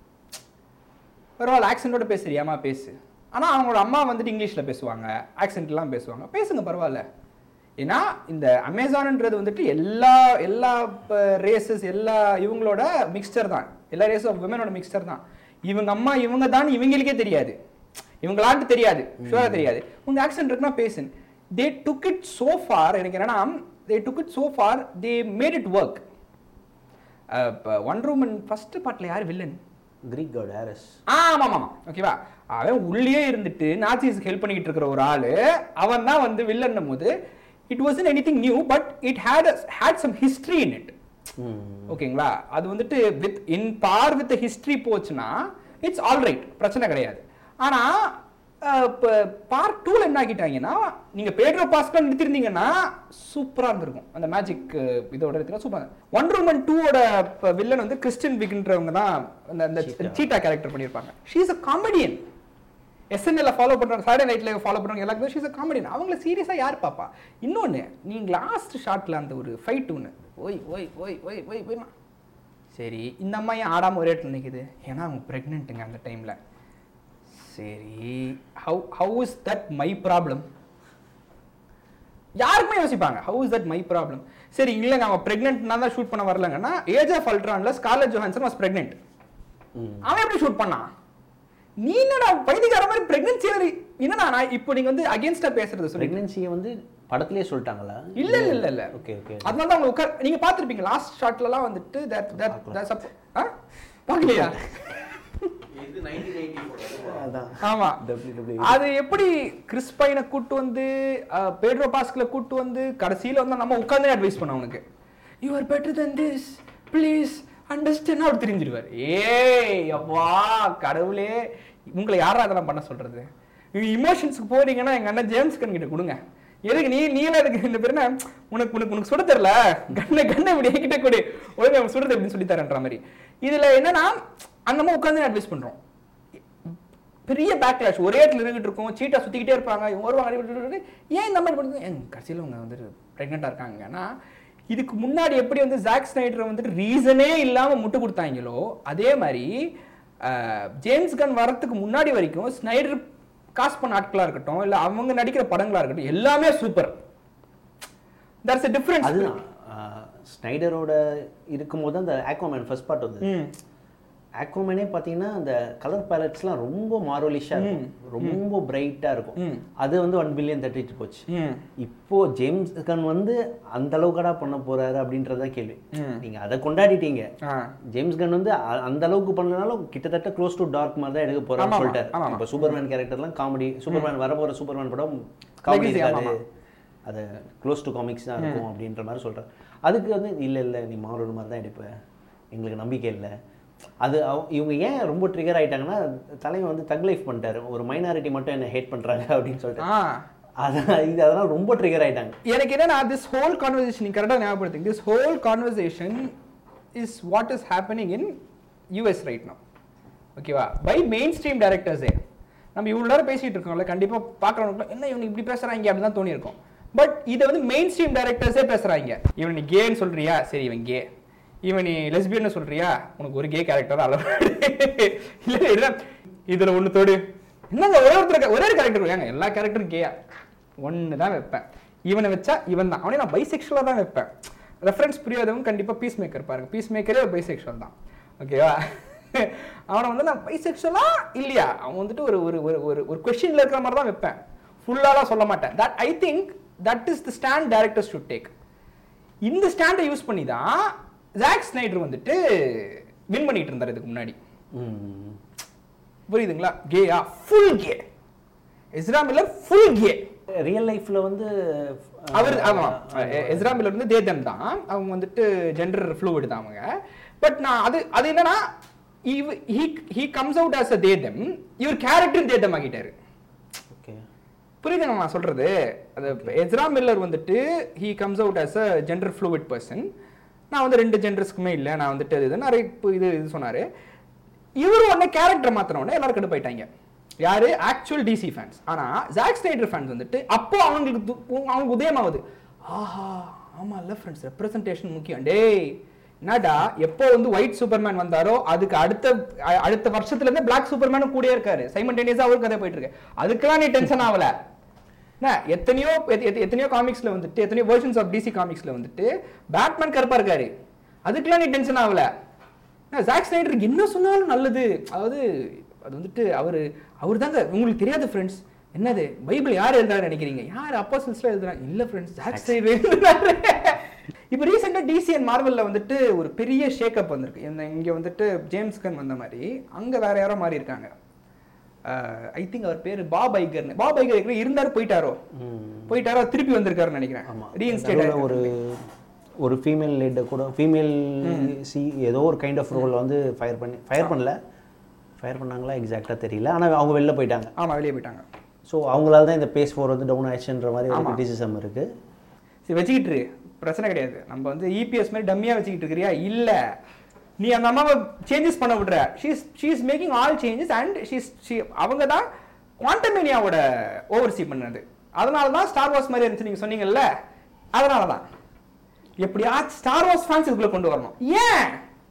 பரவாயில்ல ஆக்சென்ட்டோட பேசுறியாமா பேசு ஆனா அவங்களோட அம்மா வந்துட்டு இங்கிலீஷ்ல பேசுவாங்க ஆக்சென்ட்லாம் பேசுவாங்க பேசுங்க பரவாயில்ல ஏன்னா இந்த அமேசான்ன்றது வந்துட்டு எல்லா எல்லா ரேசஸ் எல்லா இவங்களோட மிக்ஸ்டர் தான் எல்லா ரேஸ் ஆஃப் விமனோட மிக்ஸ்டர் தான் இவங்க அம்மா இவங்க தான் இவங்களுக்கே தெரியாது இவங்களான்ட்டு தெரியாது ஷுவரா தெரியாது உங்க ஆக்சென்ட் இருக்குன்னா பேசு they took it so far எனக்கு என்னன்னா they took it so far they made it work இப்போ ஒன் ரூமன் ஃபர்ஸ்ட் பார்ட்டில் யார் வில்லன் கிரீக் காட் ஹாரிஸ் ஆமா ஆமா ஓகேவா அவன் உள்ளே இருந்துட்டு நாசிஸ்க்கு ஹெல்ப் பண்ணிக்கிட்டு இருக்கிற ஒரு ஆளு அவன் தான் வந்து வில்லன்னும் போது it was anything new but it had had some history in it ஓகேங்களா அது வந்துட்டு with in par with history போச்சுன்னா இட்ஸ் ஆல் ரைட் பிரச்சனை கிடையாது ஆனா இப்போ பார்ட் டூல என்ன ஆக்கிட்டாங்கன்னா நீங்க பேட்ரோ பாஸ்கல் நிறுத்திருந்தீங்கன்னா சூப்பரா இருந்திருக்கும் அந்த மேஜிக் இதோட எடுத்தீங்கன்னா சூப்பர் ஒன் ரூமன் டூவோட வில்லன் வந்து கிறிஸ்டின் விக்ன்றவங்க தான் அந்த அந்த சீட்டா கேரக்டர் பண்ணியிருப்பாங்க ஷீ இஸ் அ காமெடியன் எஸ்என்எல்ல ஃபாலோ பண்றாங்க சாட்டர்டே நைட்ல ஃபாலோ பண்றாங்க எல்லாருக்கும் ஷீஸ் அ காமெடியன் அவங்கள சீரியஸா யார் பாப்பா இன்னொன்னு நீங்க லாஸ்ட் ஷாட்ல அந்த ஒரு ஃபைட் ஒன்று ஓய் ஓய் ஓய் ஓய் ஓய் ஓய்மா சரி இந்த அம்மா ஏன் ஆடாம ஒரே இடத்துல நிக்குது ஏன்னா அவங்க ப்ரெக்னென்ட்டுங்க அந்த டைம்ல சரி how how is that my problem யாருக்குமே யோசிப்பாங்க how is that my problem சரி இல்லைங்க அவன் ப்ரெக்னென்ட்னா தான் ஷூட் பண்ண வரலங்கன்னா ஏஜ் ஆஃப் அல்ட்ரான்ல ஸ்கார்லெட் ஜோஹான்சன் வாஸ் ப்ரெக்னென்ட் அவன் எப்படி ஷூட் பண்ணான் நீ என்னடா பைத்தியக்கார மாதிரி பிரெக்னன்சி என்னடா நான் இப்போ நீங்க வந்து அகைன்ஸ்டா பேசுறது சொல்லி பிரெக்னன்சியை வந்து படத்திலே சொல்லிட்டாங்களா இல்ல இல்ல இல்ல இல்ல ஓகே ஓகே அதனால தான் அவங்க உட்கார் நீங்க பாத்திருப்பீங்க லாஸ்ட் ஷாட்லலாம் வந்துட்டு that that that's up ah பார்க்கலையா இது 1984 அதான் ஆமா WWE. அது எப்படி கிறிஸ் பைனை கூட்டு வந்து அஹ், பேட்ரோ பாஸ்கல கூட்டு வந்து கடைசியில வந்து நம்ம உட்கார்ந்து அட்வைஸ் பண்ண அவனுக்கு you are better than this please understand அவர் தெரிஞ்சிருவார் ஏய் அப்பா கடவுளே உங்களை யாரா அதெல்லாம் பண்ண சொல்றது இமோஷன்ஸ்க்கு போறீங்கன்னா எங்க அண்ணன் ஜேம்ஸ் கன் கிட்ட கொடுங்க எதுக்கு நீ நீலாம் எதுக்கு இந்த பேர் என்ன உனக்கு உனக்கு உனக்கு சுட தெரியல கண்ணை கண்ணை இப்படி என்கிட்ட கொடு ஒழுங்கு அவன் சுடுறது எப்படின்னு சொல்லி தரேன்ற மாதிரி இதுல என்னன்னா அந்த மாதிரி உட்காந்து அட்வைஸ் பண்றோம் பெரிய பேக்லாஷ் ஒரே இடத்துல இருந்துகிட்டு இருக்கும் சீட்டா சுத்திக்கிட்டே இருப்பாங்க இவங்க வருவாங்க அடிபட்டு அடிபட்டு, ஏன் இந்த மாதிரி பண்ணுறது ஏன் கடைசியில் அவங்க வந்துட்டு ப்ரெக்னெண்ட்டாக இருக்காங்கன்னா இதுக்கு முன்னாடி எப்படி வந்து ஜாக் ஸ்னைடர் வந்துட்டு ரீசனே இல்லாமல் முட்டு கொடுத்தாங்களோ அதே மாதிரி அஹ், ஜேம்ஸ் கன் வரத்துக்கு முன்னாடி வரைக்கும் ஸ்னைடர் காசு பண்ண ஆட்களாக இருக்கட்டும் இல்லை அவங்க நடிக்கிற படங்களா இருக்கட்டும் எல்லாமே சூப்பர் தட்ஸ் a டிஃபரன்ஸ் அதுதான் ஸ்னைடரோட இருக்கும்போது அந்த ஆக்வாமேன் ஃபர்ஸ்ட் பார்ட் வந்து ம் ஆக்வாமேனே பார்த்தீங்கன்னா அந்த கலர் பேலட்ஸ்லாம் ரொம்ப மார்வலிஷாக இருக்கும் ரொம்ப பிரைட்டாக இருக்கும் ம். அது வந்து ஒன் பில்லியன் தட்டிட்டு போச்சு ம் இப்போ ஜேம்ஸ் கன் வந்து அந்த அளவுக்கடா பண்ண போறாரு அப்படின்றத கேள்வி ம். நீங்க அதை கொண்டாடிட்டீங்க ஆ ஜேம்ஸ் கன் வந்து அ- அந்த அளவுக்கு பண்ணனாலும் கிட்டத்தட்ட க்ளோஸ் டு டார்க் மாதிரி தான் எடுக்க ஆமா, போறான்னு ஆமா, சொல்லிட்டாரு ஆமா, ஆமா. இப்போ சூப்பர்மேன் கேரக்டர்லாம் காமெடி சூப்பர்மேன் வரப்போற சூப்பர்மேன் படம் காமெடி Legacy, ஆமா, இருக்காது அது க்ளோஸ் டு காமிக்ஸ் தான் இருக்கும் அப்படின்ற மாதிரி சொல்றாரு அதுக்கு வந்து இல்ல இல்ல நீ மாறல் மாதிரி தான் எடுப்ப எங்களுக்கு நம்பிக்கை இல்லை அது அவ- இவங்க ஏன் ரொம்ப ட்ரிகர் ஆயிட்டாங்கன்னா தலைவன் வந்து தக் லைஃப் பண்ணிட்டாரு ஒரு மைனாரிட்டி மட்டும் என்ன ஹேட் பண்றாங்க அப்படின்னு சொல்லிட்டு ஆ அதான் இது அதெல்லாம் ரொம்ப ட்ரிகர் ஆயிட்டாங்க எனக்கு என்னன்னா திஸ் ஹோல் கான்வர்சேஷன் நீங்க கரெக்டாக ஞாபகப்படுத்துங்க this whole conversation is what is happening in US right no ஓகேவா பை மெயின் ஸ்ட்ரீம் டேரக்டர்ஸே நம்ம இவ்வளோ நேரம் பேசிட்டு இருக்கோம்ல கண்டிப்பா பார்க்குறவங்களுக்கு என்ன இவங்க இப்படி பேசுறாங்க அப்படின்னு தான் தோணியிருக்கும் பட் இதை வந்து மெயின் ஸ்ட்ரீம் டேரக்டர்ஸே பேசுறாங்க இவன் நீ கேன்னு சொல்றியா சரி இவன் கே இவன் நீ லெஸ்பியன்னு சொல்றியா உனக்கு ஒரு கே கேரக்டர் அளவு இல்ல இல்ல இதுல ஒண்ணு தோடு என்னங்க ஒரே ஒருத்தர் ஒரே ஒரு கேரக்டர் ஏங்க எல்லா கேரக்டரும் கேயா ஒன்று தான் வைப்பேன் இவனை வச்சா இவன் தான் அவனே நான் பைசெக்ஷுவலாக தான் வைப்பேன் ரெஃபரன்ஸ் புரியாதவங்க கண்டிப்பாக பீஸ் மேக்கர் பாருங்க பீஸ் மேக்கரே ஒரு பைசெக்ஷுவல் தான் ஓகேவா அவனை வந்து நான் பைசெக்ஷுவலா இல்லையா அவன் வந்துட்டு ஒரு ஒரு ஒரு ஒரு ஒரு கொஷினில் இருக்கிற மாதிரி தான் வைப்பேன் ஃபுல்லாலாம் சொல்ல மாட்டேன் that I think that is the stand directors should take இந்த ஸ்டாண்டை யூஸ் பண்ணி தான் ஜாக் ஸ்னைடர் வந்துட்டு வின் பண்ணிட்டு இருந்தார் இதுக்கு முன்னாடி ம். புரியுதுங்களா கேயா full gay Ezra Miller full gay real லைஃப்ல வந்து அவர் ஆமா எஸ்ரா மில்லர் வந்து தேதம் தான் அவங்க வந்துட்டு ஜெண்டர் ஃப்ளூயிட் தான் அவங்க பட் நான் அது அது என்னன்னா இவ் he he comes out as a தேதம் இவர் கேரக்டர் தேதம் ஆகிட்டாரு ஓகே புரியுதுங்க நான் சொல்றது அது எஸ்ரா மில்லர் வந்துட்டு he comes out as a gender fluid person நான் வந்து ரெண்டு ஜெண்டர்ஸ்க்குமே இல்லை நான் வந்துட்டு இது நிறைய இப்போ இது இது சொன்னாரு இவர் உடனே கேரக்டர் மாத்தின உடனே எல்லாரும் கடுப்பாயிட்டாங்க யாரு ஆக்சுவல் டிசி ஃபேன்ஸ் ஆனா ஜாக் ஸ்னைடர் ஃபேன்ஸ் வந்துட்டு அப்போ அவங்களுக்கு து- அவங்களுக்கு உதயமாகுது ஆஹா ஆமா இல்ல ஃப்ரெண்ட்ஸ் ரெப்ரசன்டேஷன் முக்கியம் டேய் என்னடா எப்போ வந்து ஒயிட் சூப்பர்மேன் வந்தாரோ அதுக்கு அடுத்த அ- அடுத்த வருஷத்துல இருந்து பிளாக் சூப்பர்மேனும் கூடயே இருக்காரு சைமண்டேனியஸா அவருக்கு கதை போயிட்டு இருக்கு அதுக்கெல்லாம் நீ டென்ஷன் ஆகல என்ன, எத்தனையோ எத்த- எத்த- எத்தனையோ காமிக்ஸ்ல வந்துட்டு எத்தனையோ வெர்ஷன்ஸ் ஆஃப் டிசி காமிக்ஸ்ல வந்துட்டு பேட்மேன் கருப்பா இருக்காரு அதுக்கெல்லாம் நீ டென்ஷன் ஆகல என்ன, ஜாக் ஸ்னைடருக்கு என்ன சொன்னாலும் நல்லது அதாவது அது வந்துட்டு அவரு அவர் தாங்க உங்களுக்கு தெரியாது ஃப்ரெண்ட்ஸ் என்னது பைபிள் யார் எழுதுறாரு நினைக்கிறீங்க யார் அப்போசல்ஸ்ல எழுதுறாங்க இல்ல ஃப்ரெண்ட்ஸ் ஜாக் ஸ்னைடர் எழுதுறாரு இப்போ ரீசெண்டா டிசி அண்ட் மார்வல்ல வந்துட்டு ஒரு பெரிய ஷேக்கப் வந்திருக்கு இந்த இங்க வந்துட்டு ஜேம்ஸ் கன் வந்த மாதிரி அங்க வேற யாரோ மாறி இருக்காங்க ஐ திங்க் அவர் பேரு பாப் ஐகர்னு பாப் ஐகர் ஏற்கனவே இருந்தாரு போயிட்டாரோ போயிட்டாரோ திருப்பி வந்திருக்காருன்னு நினைக்கிறேன் ஆமா ரீஇன்ஸ்டேட் நடுவுல ஒரு ஒரு ஃபீமேல் லீட கூட ஃபீமேல் சி ஏதோ ஒரு கைண்ட் ஆஃப் ரோல் வந்து ஃபயர் பண்ணி ஃபயர் பண்ணல ஃபயர் பண்ணாங்களா எக்ஸாக்டாக தெரியல ஆனால் அவங்க வெளில போயிட்டாங்க ஆமா வெளியே போயிட்டாங்க ஸோ அவங்களால தான் இந்த பேஸ் ஃபோர் வந்து டவுன் ஆயிடுச்சுன்ற மாதிரி ஒரு ஆமா. கிரிட்டிசிசம் இருக்கு சரி வச்சுக்கிட்டு இரு. பிரச்சனை கிடையாது நம்ம வந்து இபிஎஸ் மாதிரி டம்மியா வச்சுக்கிட்டு இருக்கிறியா இல்ல நீ அந்த அம்மாவை சேஞ்சஸ் பண்ண விடுற she's she's making all changes and she's she அவங்க தான் குவாண்டமேனியாவோட ஓவர்சி பண்ணது அதனால தான் ஸ்டார் வார்ஸ் மாதிரி இருந்துச்சு நீங்க சொன்னீங்கல்ல அதனால தான் எப்படியா ஸ்டார் வார்ஸ் ஃபேன்ஸ் இதுக்குள்ள கொண்டு வரணும் ஏன்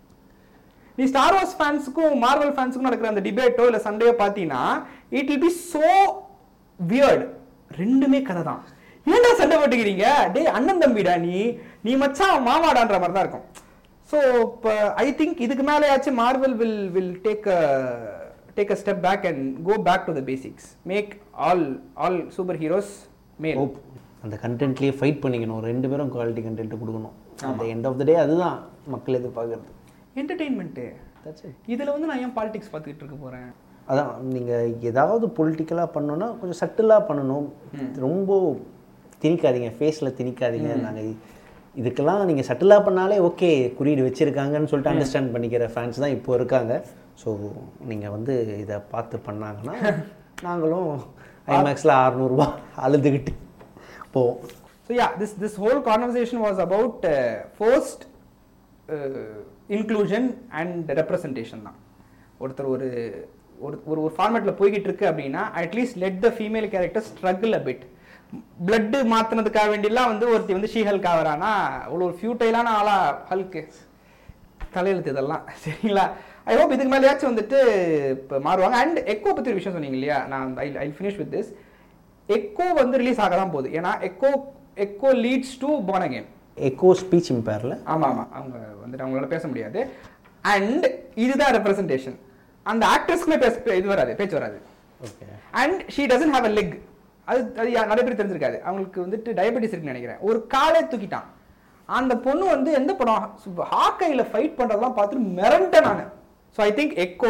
நீ ஸ்டார் வார்ஸ் ஃபேன்ஸுக்கும் மார்வல் ஃபேன்ஸுக்கும் நடக்கிற அந்த டிபேட்டோ இல்ல சண்டையோ பார்த்தீங்கன்னா it will be so weird ரெண்டுமே கதை தான் ஏன்டா சண்டை போட்டுக்கிறீங்க டேய் அண்ணன் தம்பிடா நீ நீ மச்சான் அவன் மாமாடான்ற மாதிரி தான் இருக்கும் ஸோ இப்போ ஐ திங்க் இதுக்கு மேலேயாச்சும் Marvel will will take take a step back and go back to the basics make all all superheroes மேல் Hope. அந்த கண்டென்ட்லேயே ஃபைட் பண்ணிக்கணும் ரெண்டு பேரும் குவாலிட்டி கண்டென்ட் கொடுக்கணும் அந்த எண்ட் ஆஃப் த டே அதுதான் மக்கள் எதிர்பார்க்கறது என்டர்டெயின்மெண்ட்டு தட்ஸ் இட் இதில் வந்து நான் ஏன் பாலிடிக்ஸ் பார்த்துக்கிட்டு இருக்க போகிறேன் அதான் நீங்கள் ஏதாவது பொலிட்டிக்கலாக பண்ணணும்னா கொஞ்சம் சட்டிலாக பண்ணணும் ரொம்ப திணிக்காதீங்க ஃபேஸில் திணிக்காதீங்க நாங்கள் இதுக்கெல்லாம் நீங்கள் சட்டிலாக பண்ணாலே ஓகே குறியீடு வச்சுருக்காங்கன்னு சொல்லிட்டு அண்டர்ஸ்டாண்ட் பண்ணிக்கிற ஃபேன்ஸ் தான் இப்போ இருக்காங்க ஸோ நீங்கள் வந்து இதை பார்த்து பண்ணாங்கன்னா நாங்களும் ஐமேக்ஸில் அறநூறுபா அழுதுகிட்டு போவோம் So yeah, this this whole conversation was about uh, forced uh, inclusion and representation தான் ஒருத்தர் ஒரு ஒரு ஒரு ஒரு ஃபார்மேட்டில் போய்கிட்டு இருக்கு அப்படின்னா at least let the female character struggle a bit பிளட்டு மாற்றினதுக்காக வேண்டியெல்லாம் வந்து ஒருத்தி வந்து ஷீஹல்க் ஆகிறானா அவ்வளோ ஒரு ஃபியூட்டைலான ஆளா ஹல்க்கு தலையெழுத்து இதெல்லாம் சரிங்களா ஐ ஹோப் இதுக்கு மேலேயாச்சும் வந்துட்டு இப்போ மாறுவாங்க அண்ட் எக்கோ பற்றி ஒரு விஷயம் சொன்னீங்க இல்லையா நான் I I finish with this echo வந்து ரிலீஸ் ஆக தான் போகுது ஏன்னா echo echo leads to phone again echo speech impaired ஆமா ஆமா அவங்க வந்துட்டு அவங்களால பேச முடியாது அண்ட் இதுதான் ரெப்ரசன்டேஷன் அந்த ஆக்ட்ரஸ்க்குமே பேச இது வராது பேச்சு வராது okay and she doesn't have a leg அது அது யா- நிறைய பேர் தெரிஞ்சிருக்காது அவங்களுக்கு வந்துட்டு டயபெட்டிஸ் இருக்குன்னு நினைக்கிறேன் ஒரு காலே தூக்கிட்டான் அந்த பொண்ணு வந்து எந்த படம் ஹாக்கையில் ஃபைட் பண்ணுறதெல்லாம் பார்த்துட்டு மிரண்டேன் நான் so I think Echo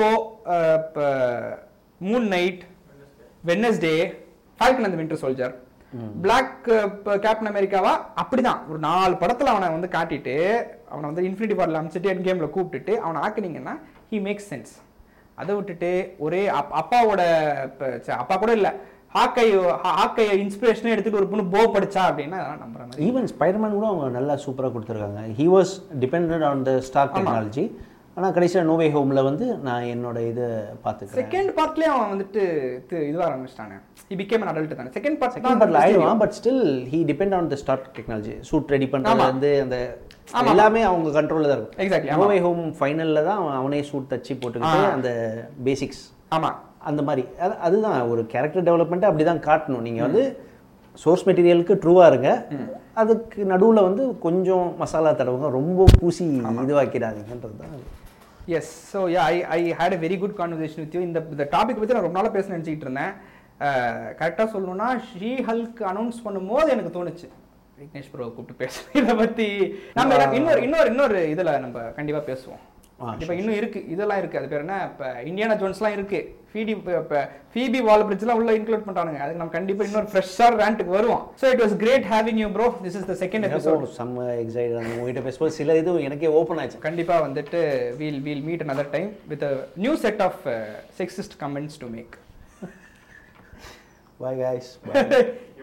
Moon Knight Wednesday Falcon அந்த வின்டர் சோல்ஜர் பிளாக் கேப்டன் அமெரிக்காவா அப்படிதான் ஒரு நாலு படத்துல அவனை வந்து காட்டிட்டு அவனை வந்து இன்ஃபினிட்டி வாரில் அமிச்சிட்டு என் கேம்ல கூப்பிட்டுட்டு அவனை ஆக்குனீங்கன்னா ஹி மேக்ஸ் சென்ஸ் அதை விட்டுட்டு ஒரே அப்- அப்பாவோட இப்ப ச்ச, அப்பா கூட இல்ல ஹாக்கை ஹாக்கை இன்ஸ்பிரேஷனே எடுத்துட்டு ஒரு பொண்ணு போ படிச்சா அப்படின்னா அதெல்லாம் நம்புற மாதிரி ஈவன் ஸ்பைடர்மேன் கூட அவங்க நல்லா சூப்பராக கொடுத்துருக்காங்க he was depend on the star technology ஆனால் கடைசியில் நோவே ஹோமில் வந்து நான் என்னோட இதை பார்த்துக்கிறேன் செகண்ட் பார்ட்லயே அவன் வந்துட்டு இது இதுவா ஆரம்பிச்சிட்டானே ஹி பிகேம் an adult தானே செகண்ட் பார்ட் செகண்ட் பார்ட்டில் ஆயிடுவான் but still he depend on the start technology suit ready பண்ணுறது வந்து அந்த ஆமா. எல்லாமே அவங்க கண்ட்ரோலில் தான் இருக்கும் Exactly, ஆமா. நோவே ஹோம் ஃபைனலில் தான் அவன் அவனே சூட் தச்சு போட்டுக்கிட்டு அந்த பேசிக்ஸ் ஆமா அந்த மாதிரி அது அதுதான் ஒரு கேரக்டர் டெவலப்மெண்ட்டை அப்படி தான் காட்டணும் நீங்கள் வந்து சோர்ஸ் மெட்டீரியலுக்கு ட்ரூவாக இருங்க அதுக்கு நடுவில் வந்து கொஞ்சம் மசாலா தடவுங்க ரொம்ப பூசி இதுவாக்கிடாதீங்கன்றது தான் yes so yeah I I had a very good conversation with you இந்த இந்த டாபிக் பற்றி நான் ரொம்ப நாளாக பேச நினச்சிக்கிட்டு இருந்தேன் கரெக்டாக சொல்லணும்னா ஷீ ஹல்க் அனௌன்ஸ் பண்ணும்போது எனக்கு தோணுச்சு விக்னேஷ் ப்ரோ கூப்பிட்டு பேச இதை பற்றி நம்ம இன்னொரு இன்னொரு இன்னொரு இதில் நம்ம கண்டிப்பாக பேசுவோம் ஆ, இப்போ இன்னும் இருக்கு இதெல்லாம் இருக்கு அது பேர் என்ன இப்போ இந்தியானா ஜோன்ஸ்லாம் இருக்கு ஃபீடி இப்போ ஃபீபி வால் பிரிட்ஜ்லாம் உள்ள இன்க்ளூட் பண்ணுறாங்க அதுக்கு நம்ம கண்டிப்பாக இன்னொரு ஃப்ரெஷ்ஷாக ரேண்ட்டுக்கு வருவோம் so it was great having you bro this is the second episode எனக்கும் செம்ம எக்ஸைட் உங்ககிட்ட பேசும்போது சில இது எனக்கே ஓப்பன் ஆச்சு கண்டிப்பா வந்துட்டு we'll we'll meet another time with new set of sexist comments to make bye guys bye